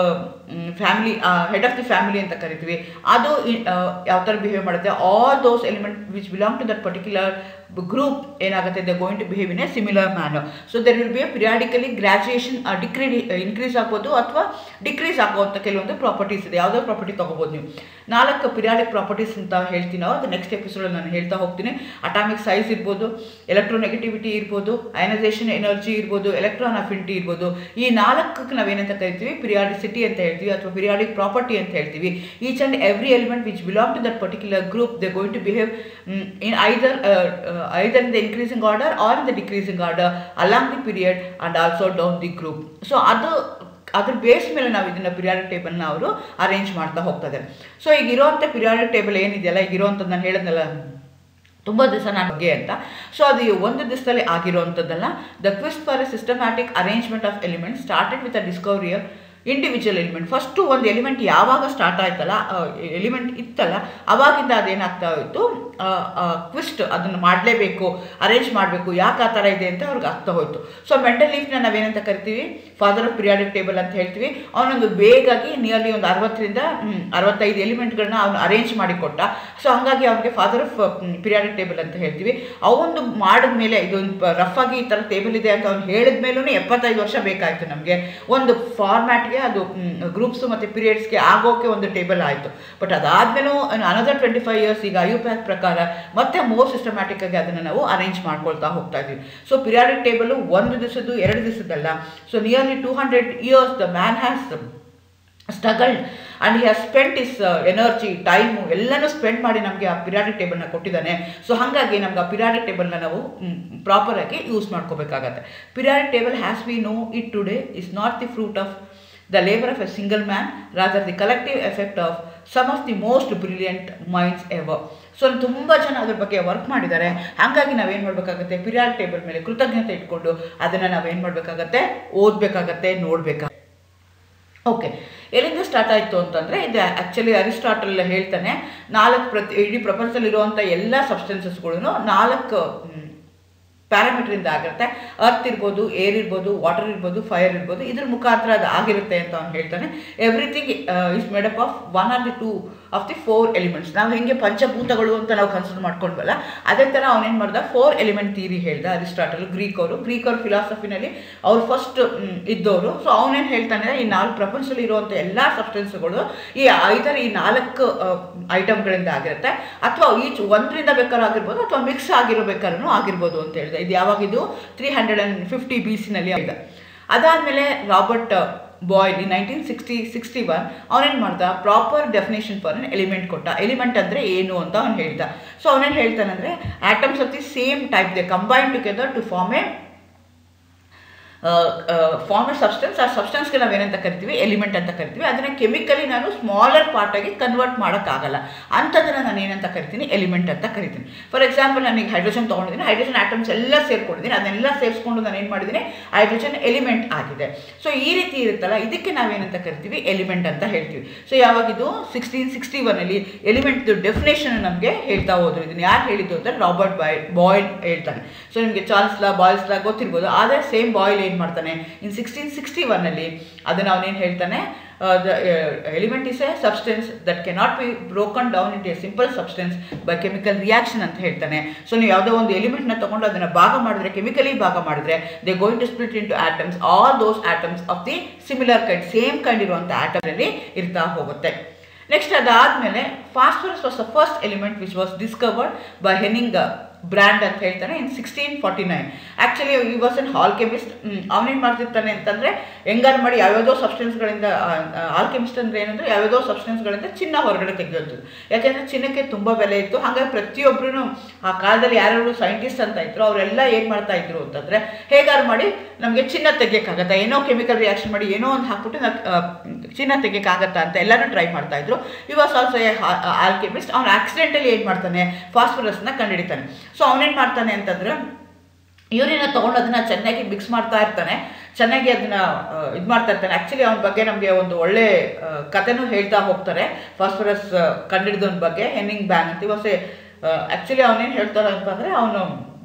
family head of the family ಅಂತ ಕರಿತೀವಿ ಅದು ಯಾವ ಥರ ಬಿಹೇವ್ ಮಾಡುತ್ತೆ all those element which belong to that particular group ಏನಾಗುತ್ತೆ they going to behave in a similar manner so there will be a periodically graduation decree increase ಆಗ್ಬೋದು ಅಥವಾ decrease ಆಗುವಂಥ ಕೆಲವೊಂದು ಪ್ರಾಪರ್ಟೀಸ್ ಇದೆ ಯಾವುದೋ ಪ್ರಾಪರ್ಟಿ ತೊಗೋಬೋದು ನೀವು ನಾಲ್ಕು ಪಿರಿಯಾಡಿಕ್ ಪ್ರಾಪರ್ಟೀಸ್ ಅಂತ ಹೇಳ್ತೀನಿ ಅದು ನೆಕ್ಸ್ಟ್ ಎಪಿಸೋಡಲ್ಲಿ ನಾನು ಹೇಳ್ತಾ ಹೋಗ್ತೀನಿ ಅಟಾಮಿಕ್ ಸೈಜ್ ಇರ್ಬೋದು ಎಲೆಕ್ಟ್ರೋನೆಗೆಟಿವಿಟಿ ಇರ್ಬೋದು ಅಯನೈಸೇಷನ್ ಎನರ್ಜಿ ಇರ್ಬೋದು ಎಲೆಕ್ಟ್ರಾನ್ ಅಫಿನಿಟಿ ಇರ್ಬೋದು ಈ ನಾಲ್ಕಕ್ಕೆ ನಾವೇನಂತ ಕರಿತೀವಿ ಪಿರಿಯಾಡಿಸಿಟಿ ಅಂತ ಹೇಳ್ತೀವಿ ಅಥವಾ ಪಿರಿಯಾಡಿಕ್ ಪ್ರಾಪರ್ಟಿ ಅಂತ ಹೇಳ್ತೀವಿ each and every element which belong to that particular group they going to behave in either either in the increasing order or in the decreasing order along the period and also down the group so ಅದು ಅದ್ರ base ಮೇಲೆ ನಾವು ಇದನ್ನು periodic ಟೇಬಲ್ನ ಅವರು arrange ಮಾಡ್ತಾ ಹೋಗ್ತಾರೆ so ಈಗ ಇರೋವಂಥ ಪಿರಿಯಾಡಿಕ್ ಟೇಬಲ್ ಏನಿದೆಯಲ್ಲ ಈಗ ಇರೋವಂಥದ್ದು ನಾನು ಹೇಳಿದ್ನಲ್ಲ ತುಂಬ ದಿವಸ ನಾನು ಬಗ್ಗೆ ಅಂತ ಸೊ ಅದು ಒಂದು ದಿವಸದಲ್ಲಿ ಆಗಿರೋವಂಥದ್ದಲ್ಲ the quest for a systematic arrangement of element started with a discovery individual element first ಒಂದು ಎಲಿಮೆಂಟ್ ಯಾವಾಗ ಸ್ಟಾರ್ಟ್ ಆಯ್ತಲ್ಲ ಎಲಿಮೆಂಟ್ ಇತ್ತಲ್ಲ ಅವಾಗಿಂದ ಅದೇನಾಗ್ತಾ ಹೋಯಿತು ಕ್ವಿಸ್ಟ್ ಅದನ್ನು ಮಾಡಲೇಬೇಕು ಅರೇಂಜ್ ಮಾಡಬೇಕು ಯಾಕೆ ಆ ಥರ ಇದೆ ಅಂತ ಅವ್ರಿಗೆ ಆಗ್ತಾ ಹೋಯಿತು ಸೊ ಮೆಂಟಲ್ ಲೀಫ್ನ ನಾವೇನಂತ ಕರಿತೀವಿ ಫಾದರ್ ಆಫ್ ಪಿರಿಯಾಡಿಕ್ ಟೇಬಲ್ ಅಂತ ಹೇಳ್ತೀವಿ ಅವನೊಂದು ಬೇಗಾಗಿ ನಿಯರ್ಲಿ ಒಂದು ಅರವತ್ತರಿಂದ ಅರವತ್ತೈದು ಎಲಿಮೆಂಟ್ಗಳನ್ನ ಅವನು ಅರೇಂಜ್ ಮಾಡಿ ಕೊಟ್ಟ ಸೊ ಹಾಗಾಗಿ ಅವನಿಗೆ ಫಾದರ್ ಆಫ್ ಪಿರಿಯಾಡಿಕ್ ಟೇಬಲ್ ಅಂತ ಹೇಳ್ತೀವಿ ಅವೊಂದು ಮಾಡಿದ ಮೇಲೆ ಇದೊಂದು ರಫ್ ಆಗಿ ಈ ಥರ ಟೇಬಲ್ ಇದೆ ಅಂತ ಅವ್ನು ಹೇಳಿದ ಮೇಲೂ ಎಪ್ಪತ್ತೈದು ವರ್ಷ ಬೇಕಾಯಿತು ನಮಗೆ ಒಂದು ಫಾರ್ಮ್ಯಾಟ್ಗೆ ಅದು ಗ್ರೂಪ್ಸು ಮತ್ತು ಪೀರಿಯಡ್ಸ್ಗೆ ಆಗೋಕೆ ಒಂದು ಟೇಬಲ್ ಆಯಿತು ಬಟ್ ಅದಾದಮೇಲೂ ಅನದರ್ ಟ್ವೆಂಟಿ ಫೈವ್ ಇಯರ್ಸ್ ಈಗ ಐಯುಪ್ಯಾಕ್ ಪ್ರಕಾರ ಮತ್ತೆ ಮೋರ್ ಸಿಸ್ಟಮ್ಯಾಟಿಕ್ ಆಗಿ ಅದನ್ನು ನಾವು ಅರೇಂಜ್ ಮಾಡ್ಕೊಳ್ತಾ ಹೋಗ್ತಾ ಇದ್ವಿ ಸೊ ಪಿರಿಯಾಡಿಕ್ ಟೇಬಲ್ ಒಂದು ದಿವಸದ್ದು ಎರಡು ದಿವಸದಲ್ಲ so nearly two hundred years the man has struggled and he has spend his energy time ಎಲ್ಲನೂ ಸ್ಪೆಂಡ್ ಮಾಡಿ ನಮಗೆ ಆ ಪಿರಿಯಾಡಿಕ್ ಟೇಬಲ್ನ ಕೊಟ್ಟಿದ್ದಾನೆ ಸೊ ಹಾಗಾಗಿ ನಮ್ಗೆ ಆ ಪಿರಿಯಾಡಿಕ್ ಟೇಬಲ್ನ ನಾವು ಪ್ರಾಪರಾಗಿ ಯೂಸ್ ಮಾಡ್ಕೋಬೇಕಾಗತ್ತೆ periodic table has we know it today is not the fruit of the labour of a single man rather the collective effect of some of the most brilliant minds ever so ತುಂಬ ಜನ ಅದ್ರ ಬಗ್ಗೆ work ಮಾಡಿದ್ದಾರೆ ಹಾಗಾಗಿ ನಾವೇನು ಮಾಡಬೇಕಾಗತ್ತೆ period table ಮೇಲೆ ಕೃತಜ್ಞತೆ ಇಟ್ಕೊಂಡು ಅದನ್ನು ನಾವೇನು ಮಾಡಬೇಕಾಗತ್ತೆ ಓದಬೇಕಾಗತ್ತೆ ನೋಡಬೇಕಾಗತ್ತೆ ಓಕೆ ಎಲ್ಲಿಂದ ಸ್ಟಾರ್ಟ್ ಆಯಿತು ಅಂತಂದರೆ ಇದು ಆ್ಯಕ್ಚುಲಿ ಅರಿಸ್ಟಾಟಲ್ ಹೇಳ್ತಾನೆ ನಾಲ್ಕು ಪ್ರತಿ ಇಡೀ ಪ್ರಪಂಚದಲ್ಲಿರುವಂಥ ಎಲ್ಲ ಸಬ್ಸ್ಟೆನ್ಸಸ್ಗಳು ನಾಲ್ಕು ಪ್ಯಾರಾಮೀಟ್ರಿಂದ ಆಗಿರುತ್ತೆ ಅರ್ತ್ ಇರ್ಬೋದು ಏರ್ ಇರ್ಬೋದು ವಾಟರ್ ಇರ್ಬೋದು ಫೈರ್ ಇರ್ಬೋದು ಇದ್ರ ಮುಖಾಂತರ ಅದು ಆಗಿರುತ್ತೆ ಅಂತ ಅವ್ನು ಹೇಳ್ತಾನೆ everything is made up of one or the two of the four elements ನಾವು ಹೆಂಗೆ ಪಂಚಭೂತಗಳು ಅಂತ ನಾವು ಕನ್ಸಿಡರ್ ಮಾಡ್ಕೊಂಡ್ವಲ್ಲ ಅದೇ ಥರ ಅವನೇನು ಮಾಡ್ದ ಫೋರ್ ಎಲಿಮೆಂಟ್ ಥಿಯರಿ ಹೇಳ್ದ ಅರಿಸ್ಟಾಟಲ್ ಗ್ರೀಕ್ ಅವರು ಗ್ರೀಕ್ ಅವ್ರ ಫಿಲಾಸಫಿನಲ್ಲಿ ಅವ್ರು ಫಸ್ಟ್ ಇದ್ದವರು ಸೊ ಅವನೇನು ಹೇಳ್ತಾನೆ ಈ ನಾಲ್ಕು ಪ್ರಪಂಚದಲ್ಲಿ ಇರುವಂಥ ಎಲ್ಲ ಸಬ್ಸ್ಟೆನ್ಸ್ಗಳು ಈ ಐದರ ಈ ನಾಲ್ಕು ಐಟಮ್ಗಳಿಂದ ಆಗಿರುತ್ತೆ ಅಥವಾ ಈಚ್ ಒಂದರಿಂದ ಬೇಕಾದ್ರೂ ಆಗಿರ್ಬೋದು ಅಥವಾ ಮಿಕ್ಸ್ ಆಗಿರೋ ಬೇಕಾದ್ರೂ ಆಗಿರ್ಬೋದು ಅಂತ ಹೇಳಿದೆ ಇದು ಯಾವಾಗಿದು three hundred and fifty B ಸಿನಲ್ಲಿ ಆಗಿದೆ ಅದಾದಮೇಲೆ Robert Boyle in nineteen sixty sixty one ಅವನೇನು ಮಾಡ್ದ proper definition for an element ಕೊಟ್ಟ ಎಲಿಮೆಂಟ್ ಅಂದರೆ ಏನು ಅಂತ ಅವ್ನು ಹೇಳ್ದ ಸೊ ಅವನೇನು ಹೇಳ್ತಾನೆ ಅಂದರೆ atoms of the same type they combine together to form a former substance ಆ ಸಬ್ಸ್ಟೆನ್ಸ್ಗೆ ನಾವೇನಂತ ಕರಿತೀವಿ ಎಲಿಮೆಂಟ್ ಅಂತ ಕರಿತೀವಿ ಅದನ್ನು ಕೆಮಿಕಲಿ ನಾನು ಸ್ಮಾಲರ್ ಪಾರ್ಟಾಗಿ ಕನ್ವರ್ಟ್ ಮಾಡೋಕ್ಕಾಗಲ್ಲ ಅಂಥದ್ದನ್ನು ನಾನು ಏನಂತ ಕರಿತೀನಿ ಎಲಿಮೆಂಟ್ ಅಂತ ಕರಿತೀನಿ ಫಾರ್ ಎಕ್ಸಾಂಪಲ್ ನನಗೆ ಹೈಡ್ರೋಜನ್ ತೊಗೊಂಡಿದ್ದೀನಿ ಹೈಡ್ರೋಜನ್ ಆಟಮ್ಸ್ ಎಲ್ಲ ಸೇರ್ಕೊಂಡಿದ್ದೀನಿ ಅದನ್ನೆಲ್ಲ ಸೇರಿಸ್ಕೊಂಡು ನಾನು ಏನು ಮಾಡಿದ್ದೀನಿ ಹೈಡ್ರೋಜನ್ ಎಲಿಮೆಂಟ್ ಆಗಿದೆ ಸೊ ಈ ರೀತಿ ಇರುತ್ತಲ್ಲ ಇದಕ್ಕೆ ನಾವೇನಂತ ಕರಿತೀವಿ ಎಲಿಮೆಂಟ್ ಅಂತ ಹೇಳ್ತೀವಿ ಸೊ ಯಾವಾಗಿದು ಸಿಕ್ಸ್ಟೀನ್ ಸಿಕ್ಸ್ಟಿ ಒನಲ್ಲಿ ಎಲಿಮೆಂಟ್ದು ಡೆಫಿನೇಷನ್ ನಮಗೆ ಹೇಳ್ತಾ ಹೋದ್ರು ಇದನ್ನು ಯಾರು ಹೇಳಿದ್ದು ಅಂದರೆ ರಾಬರ್ಟ್ ಬಾಯ್ ಬಾಯ್ಲ್ ಹೇಳ್ತಾನೆ ಸೊ ನಿಮಗೆ ಚಾರ್ಲ್ಸ್ ಲಾ ಬಾಯ್ಲ್ಸ್ ಲಾ ಗೊತ್ತಿರ್ಬೋದು ಆದರೆ ಸೇಮ್ ಬಾಯ್ಲ್ ಏನು ಮಾಡ್ತಾನೆ ಇನ್ ಸಿಕ್ಸ್ಟೀನ್ ಸಿಕ್ಸ್ಟಿ ಒನ್ನಲ್ಲಿ ಅದನ್ನು ಅವನೇನು ಹೇಳ್ತಾನೆ the element is a substance that cannot be broken down it a simple substance by chemical reaction ಅಂತ ಹೇಳ್ತಾನೆ ಸೊ ನೀವು ಯಾವುದೋ ಒಂದು ಎಲಿಮೆಂಟ್ನ ತಗೊಂಡು ಅದನ್ನು ಭಾಗ ಮಾಡಿದ್ರೆ ಕೆಮಿಕಲಿ ಭಾಗ ಮಾಡಿದ್ರೆ they going to split into atoms all those atoms of the similar kind same kind ಇರುವಂಥ ಆಟಮ್ನಲ್ಲಿ ಇರ್ತಾ ಹೋಗುತ್ತೆ ನೆಕ್ಸ್ಟ್ ಅದಾದಮೇಲೆ phosphorus was the first element which was discovered by Hennig Brand ಅಂತ ಹೇಳ್ತಾನೆ in sixteen forty nine actually he was an alchemist ಅವನೇನು ಮಾಡ್ತಿರ್ತಾನೆ ಅಂತಂದರೆ ಹೆಂಗಾರು ಮಾಡಿ ಯಾವ್ಯಾವುದೋ ಸಬ್ಸ್ಟೆನ್ಸ್ಗಳಿಂದ ಆಲ್ಕೆಮಿಸ್ಟ್ ಅಂದರೆ ಏನಂದರೆ ಯಾವ್ಯಾವುದೋ ಸಬ್ಸ್ಟೆನ್ಸ್ಗಳಿಂದ ಚಿನ್ನ ಹೊರಗಡೆ ತೆಗೆದಂಥದ್ದು ಯಾಕೆಂದರೆ ಚಿನ್ನಕ್ಕೆ ತುಂಬ ಬೆಲೆ ಇತ್ತು ಹಾಗಾಗಿ ಪ್ರತಿಯೊಬ್ಬರೂ ಆ ಕಾಲದಲ್ಲಿ ಯಾರ್ಯಾರು ಸೈಂಟಿಸ್ಟ್ ಅಂತ ಇದ್ರು ಅವರೆಲ್ಲ ಏನು ಮಾಡ್ತಾ ಇದ್ರು ಅಂತಂದರೆ ಹೇಗಾರು ಮಾಡಿ ನಮಗೆ ಚಿನ್ನ ತೆಗಿಯೋಕ್ಕಾಗತ್ತಾ ಏನೋ ಕೆಮಿಕಲ್ ರಿಯಾಕ್ಷನ್ ಮಾಡಿ ಏನೋ ಒಂದು ಹಾಕ್ಬಿಟ್ಟು ನಾವು ಚಿನ್ನ ತೆಗಿಯೋಕ್ಕಾಗತ್ತಾ ಅಂತ ಎಲ್ಲರೂ ಟ್ರೈ ಮಾಡ್ತಾ ಇದ್ರು ಈ ವಾಸ್ ಆಲ್ಸೋ ಎ ಆಲ್ಕೆಮಿಸ್ಟ್ ಅವ್ನು ಆಕ್ಸಿಡೆಂಟಲ್ಲಿ ಏನು ಮಾಡ್ತಾನೆ ಫಾಸ್ಫರಸ್ನ ಕಂಡುಹಿಡಿತಾನೆ ಸೊ ಅವನೇನು ಮಾಡ್ತಾನೆ ಅಂತಂದ್ರೆ ಯೂರಿನ ತೊಗೊಂಡು ಅದನ್ನು ಚೆನ್ನಾಗಿ ಮಿಕ್ಸ್ ಮಾಡ್ತಾ ಇರ್ತಾನೆ ಚೆನ್ನಾಗಿ ಅದನ್ನ ಇದು ಮಾಡ್ತಾ ಇರ್ತಾನೆ ಆ್ಯಕ್ಚುಲಿ ಅವನ ಬಗ್ಗೆ ನಮಗೆ ಒಂದು ಒಳ್ಳೆ ಕಥೆನೂ ಹೇಳ್ತಾ ಹೋಗ್ತಾರೆ ಫಾಸ್ಫರಸ್ ಕಂಡಿಡಿದವನ ಬಗ್ಗೆ ಹೆನ್ನಿಂಗ್ ಬ್ಯಾನ್ ಅಂತ ಇವಸೆ ಆ್ಯಕ್ಚುಲಿ ಅವನೇನು ಹೇಳ್ತಾರೆ ಅಂತಂದರೆ ಅವನು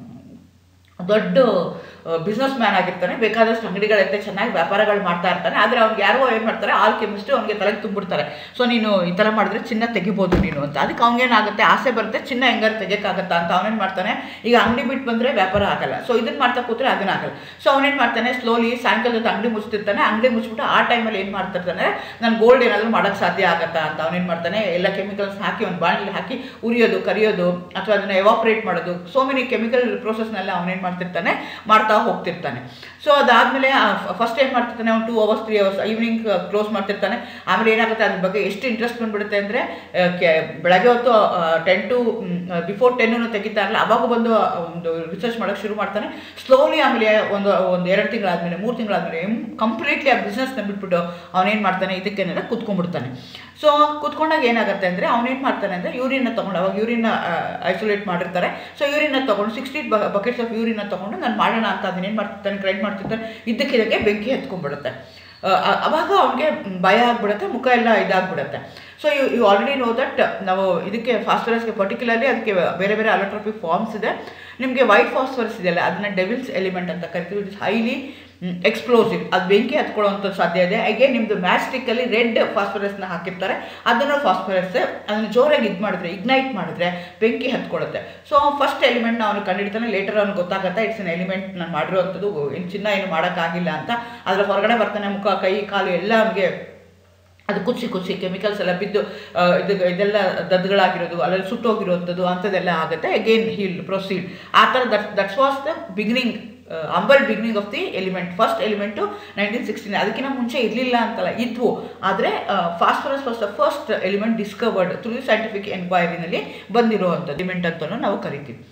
ದೊಡ್ಡ ಬಿಸ್ನೆಸ್ ಮ್ಯಾನ್ ಆಗಿರ್ತಾನೆ ಬೇಕಾದಷ್ಟು ಅಂಗಡಿಗಳಿರುತ್ತೆ ಚೆನ್ನಾಗಿ ವ್ಯಾಪಾರಗಳು ಮಾಡ್ತಾ ಇರ್ತಾನೆ ಆದರೆ ಅವ್ನಿಗೆ ಯಾರೋ ಏನು ಮಾಡ್ತಾರೆ ಆಲ್ ಕೆಮಿಸ್ಟ್ರಿ ಅವ್ನಿಗೆ ತಲೆಗೆ ತುಂಬಿಡ್ತಾರೆ ಸೊ ನೀನು ಈ ಥರ ಮಾಡಿದ್ರೆ ಚಿನ್ನ ತೆಗಿಬೋದು ನೀನು ಅಂತ ಅದಕ್ಕೆ ಅವ್ನಿಗೇನಾಗುತ್ತೆ ಆಸೆ ಬರುತ್ತೆ ಚಿನ್ನ ಹೆಂಗಾರು ತೆಗಿಯೋಕ್ಕಾಗತ್ತಾ ಅಂತ ಅವನೇನು ಮಾಡ್ತಾನೆ ಈಗ ಅಂಗಡಿ ಬಿಟ್ಟು ಬಂದರೆ ವ್ಯಾಪಾರ ಆಗಲ್ಲ ಸೊ ಇದನ್ನು ಮಾಡ್ತಾ ಕೂತ್ರೆ ಅದನ್ನ ಆಗಲ್ಲ ಸೊ ಅವನೇನು ಮಾಡ್ತಾನೆ ಸ್ಲೋಲಿ ಸಾಯಂಕಾಲದ ಅಂಗಡಿ ಮುಚ್ತಿರ್ತಾನೆ ಅಂಗಡಿ ಮುಚ್ಚಿಬಿಟ್ಟು ಆ ಟೈಮಲ್ಲಿ ಏನು ಮಾಡ್ತಿರ್ತಾನೆ ನಾನು ಗೋಲ್ಡ್ ಏನಾದರೂ ಮಾಡೋಕ್ಕೆ ಸಾಧ್ಯ ಆಗತ್ತಾ ಅಂತ ಅವನೇನು ಮಾಡ್ತಾನೆ ಎಲ್ಲ ಕೆಮಿಕಲ್ಸ್ ಹಾಕಿ ಒಂದು ಬಾಣಲಿ ಹಾಕಿ ಉರಿಯೋದು ಕರಿಯೋದು ಅಥವಾ ಅದನ್ನು ಎವಾಪ್ರೇಟ್ ಮಾಡೋದು ಸೋ ಮೆನಿ ಕೆಮಿಕಲ್ ಪ್ರೋಸೆಸ್ನೆಲ್ಲ ಅವನೇನು ಮಾಡ್ತಿರ್ತಾನೆ ಮಾಡ್ತಾ ಹೋಗ್ತಿರ್ತಾನೆ ಸೊ ಅದಾದಮೇಲೆ ಫಸ್ಟ್ ಏನು ಮಾಡ್ತಿರ್ತಾನೆ ಅವ್ನು two hours three hours evening close ಮಾಡ್ತಿರ್ತಾನೆ ಆಮೇಲೆ ಏನಾಗುತ್ತೆ ಅದ್ರ ಬಗ್ಗೆ ಎಷ್ಟು ಇಂಟ್ರೆಸ್ಟ್ ಬಂದ್ಬಿಡುತ್ತೆ ಅಂದರೆ ಬೆಳಗ್ಗೆ ಹೊತ್ತು ಟೆನ್ ಟು ಬಿಫೋರ್ ಟೆನ್ನು ತೆಗಿತಾ ಇರಲ್ಲ ಅವಾಗ ಬಂದು ಒಂದು ರಿಸರ್ಚ್ ಮಾಡೋಕ್ಕೆ ಶುರು ಮಾಡ್ತಾನೆ ಸ್ಲೋಲಿ ಆಮೇಲೆ ಒಂದು ಒಂದು ಎರಡು ತಿಂಗಳಾದಮೇಲೆ ಮೂರು ತಿಂಗಳಾದಮೇಲೆ ಕಂಪ್ಲೀಟ್ಲಿ ಆ ಬಿಸ್ನೆಸ್ನ ಬಿಟ್ಬಿಟ್ಟು ಅವನೇನು ಮಾಡ್ತಾನೆ ಇದಕ್ಕೇನೆಲ್ಲ ಕುತ್ಕೊಂಡ್ಬಿಡ್ತಾನೆ ಸೊ ಕುತ್ಕೊಂಡಾಗ ಏನಾಗುತ್ತೆ ಅಂದರೆ ಅವನೇನು ಮಾಡ್ತಾನೆ ಅಂದರೆ ಯೂರಿನ ತೊಗೊಂಡು ಅವಾಗ ಯೂರಿನ ಐಸೋಲೇಟ್ ಮಾಡಿರ್ತಾರೆ ಸೊ ಯೂರಿನ ತೊಗೊಂಡು ಸಿಕ್ಸ್ಟಿ ಬಕೆಟ್ಸ್ ಆಫ್ ಯೂರಿನ ತೊಗೊಂಡು ನಾನು ಮಾಡೋಣ ಅಂತ ಅದನ್ನೇನು ಮಾಡ್ತಿರ್ತಾನೆ ಗ್ರೈಂಡ್ ಮಾಡ್ತಿರ್ತಾನೆ ಇದ್ದಕ್ಕಿದ್ದಕ್ಕೆ ಬೆಂಕಿ ಹತ್ಕೊಂಡ್ಬಿಡುತ್ತೆ ಅವಾಗ ಅವನಿಗೆ ಭಯ ಆಗ್ಬಿಡುತ್ತೆ ಮುಖ ಎಲ್ಲ ಇದಾಗ್ಬಿಡುತ್ತೆ so you you already know that ನಾವು ಇದಕ್ಕೆ ಫಾಸ್ಫರಸ್ಗೆ ಪರ್ಟಿಕ್ಯುಲರ್ಲಿ ಅದಕ್ಕೆ ಬೇರೆ ಬೇರೆ ಅಲೋಟ್ರೋಪಿಕ್ ಫಾರ್ಮ್ಸ್ ಇದೆ ನಿಮಗೆ ವೈಟ್ ಫಾಸ್ಫರಸ್ ಇದೆಯಲ್ಲ ಅದನ್ನ ಡೆವಿಲ್ಸ್ ಎಲಿಮೆಂಟ್ ಅಂತ ಕರಿತೀವಿ ಇಟ್ಸ್ ಹೈಲಿ ಎಕ್ಸ್ಪ್ಲೋಸಿವ್ ಅದು ಬೆಂಕಿ ಹತ್ಕೊಳ್ಳೋವಂಥ ಸಾಧ್ಯ ಇದೆ ಹಾಗೆ ನಿಮ್ಮದು ಮ್ಯಾಸ್ಟಿಕ್ಕಲ್ಲಿ ರೆಡ್ ಫಾಸ್ಫರಸ್ನ ಹಾಕಿರ್ತಾರೆ ಅದನ್ನು ಫಾಸ್ಫರಸ್ ಅದನ್ನು ಜೋರಾಗಿ ಇದು ಮಾಡಿದ್ರೆ ಇಗ್ನೈಟ್ ಮಾಡಿದ್ರೆ ಬೆಂಕಿ ಹತ್ಕೊಳ್ಳುತ್ತೆ ಸೊ ಫಸ್ಟ್ ಎಲಿಮೆಂಟ್ನ ಅವನು ಕಂಡಿಡ್ತಾನೆ ಲೇಟರ್ ಅವ್ನು ಗೊತ್ತಾಗುತ್ತೆ ಇಟ್ಸ್ ಎನ್ ಎಲಿಮೆಂಟ್ ನಾನು ಮಾಡಿರೋವಂಥದ್ದು ಏನು ಚಿನ್ನ ಏನು ಮಾಡೋಕ್ಕಾಗಿಲ್ಲ ಅಂತ ಅದರ ಹೊರಗಡೆ ಬರ್ತಾನೆ ಮುಖ ಕೈ ಕಾಲು ಎಲ್ಲ ಅವನಿಗೆ ಅದು ಕುಚ್ಚಿ ಕುಚ್ಚಿ ಕೆಮಿಕಲ್ಸ್ ಎಲ್ಲ ಬಿದ್ದು ಇದು ಇದೆಲ್ಲ ದದ್ದುಗಳಾಗಿರೋದು ಅಲ್ಲೆಲ್ಲ ಸುಟ್ಟೋಗಿರೋವಂಥದ್ದು ಅಂಥದ್ದೆಲ್ಲ ಆಗುತ್ತೆ ಅಗೇನ್ ಹೀಲ್ ಪ್ರೊಸೀಡ್ ಆ ಥರ that that's was the beginning humble beginning of the element first element nineteen sixteen ಅದಕ್ಕಿಂತ ಮುಂಚೆ ಇರಲಿಲ್ಲ ಅಂತಲ್ಲ ಇದ್ವು ಆದರೆ phosphorus was the first element discovered through scientific ಎನ್ಕ್ವೈರಿನಲ್ಲಿ ಬಂದಿರುವಂಥದ್ದು ಎಲಿಮೆಂಟ್ ಅಂತಲೂ ನಾವು ಕರಿತೀವಿ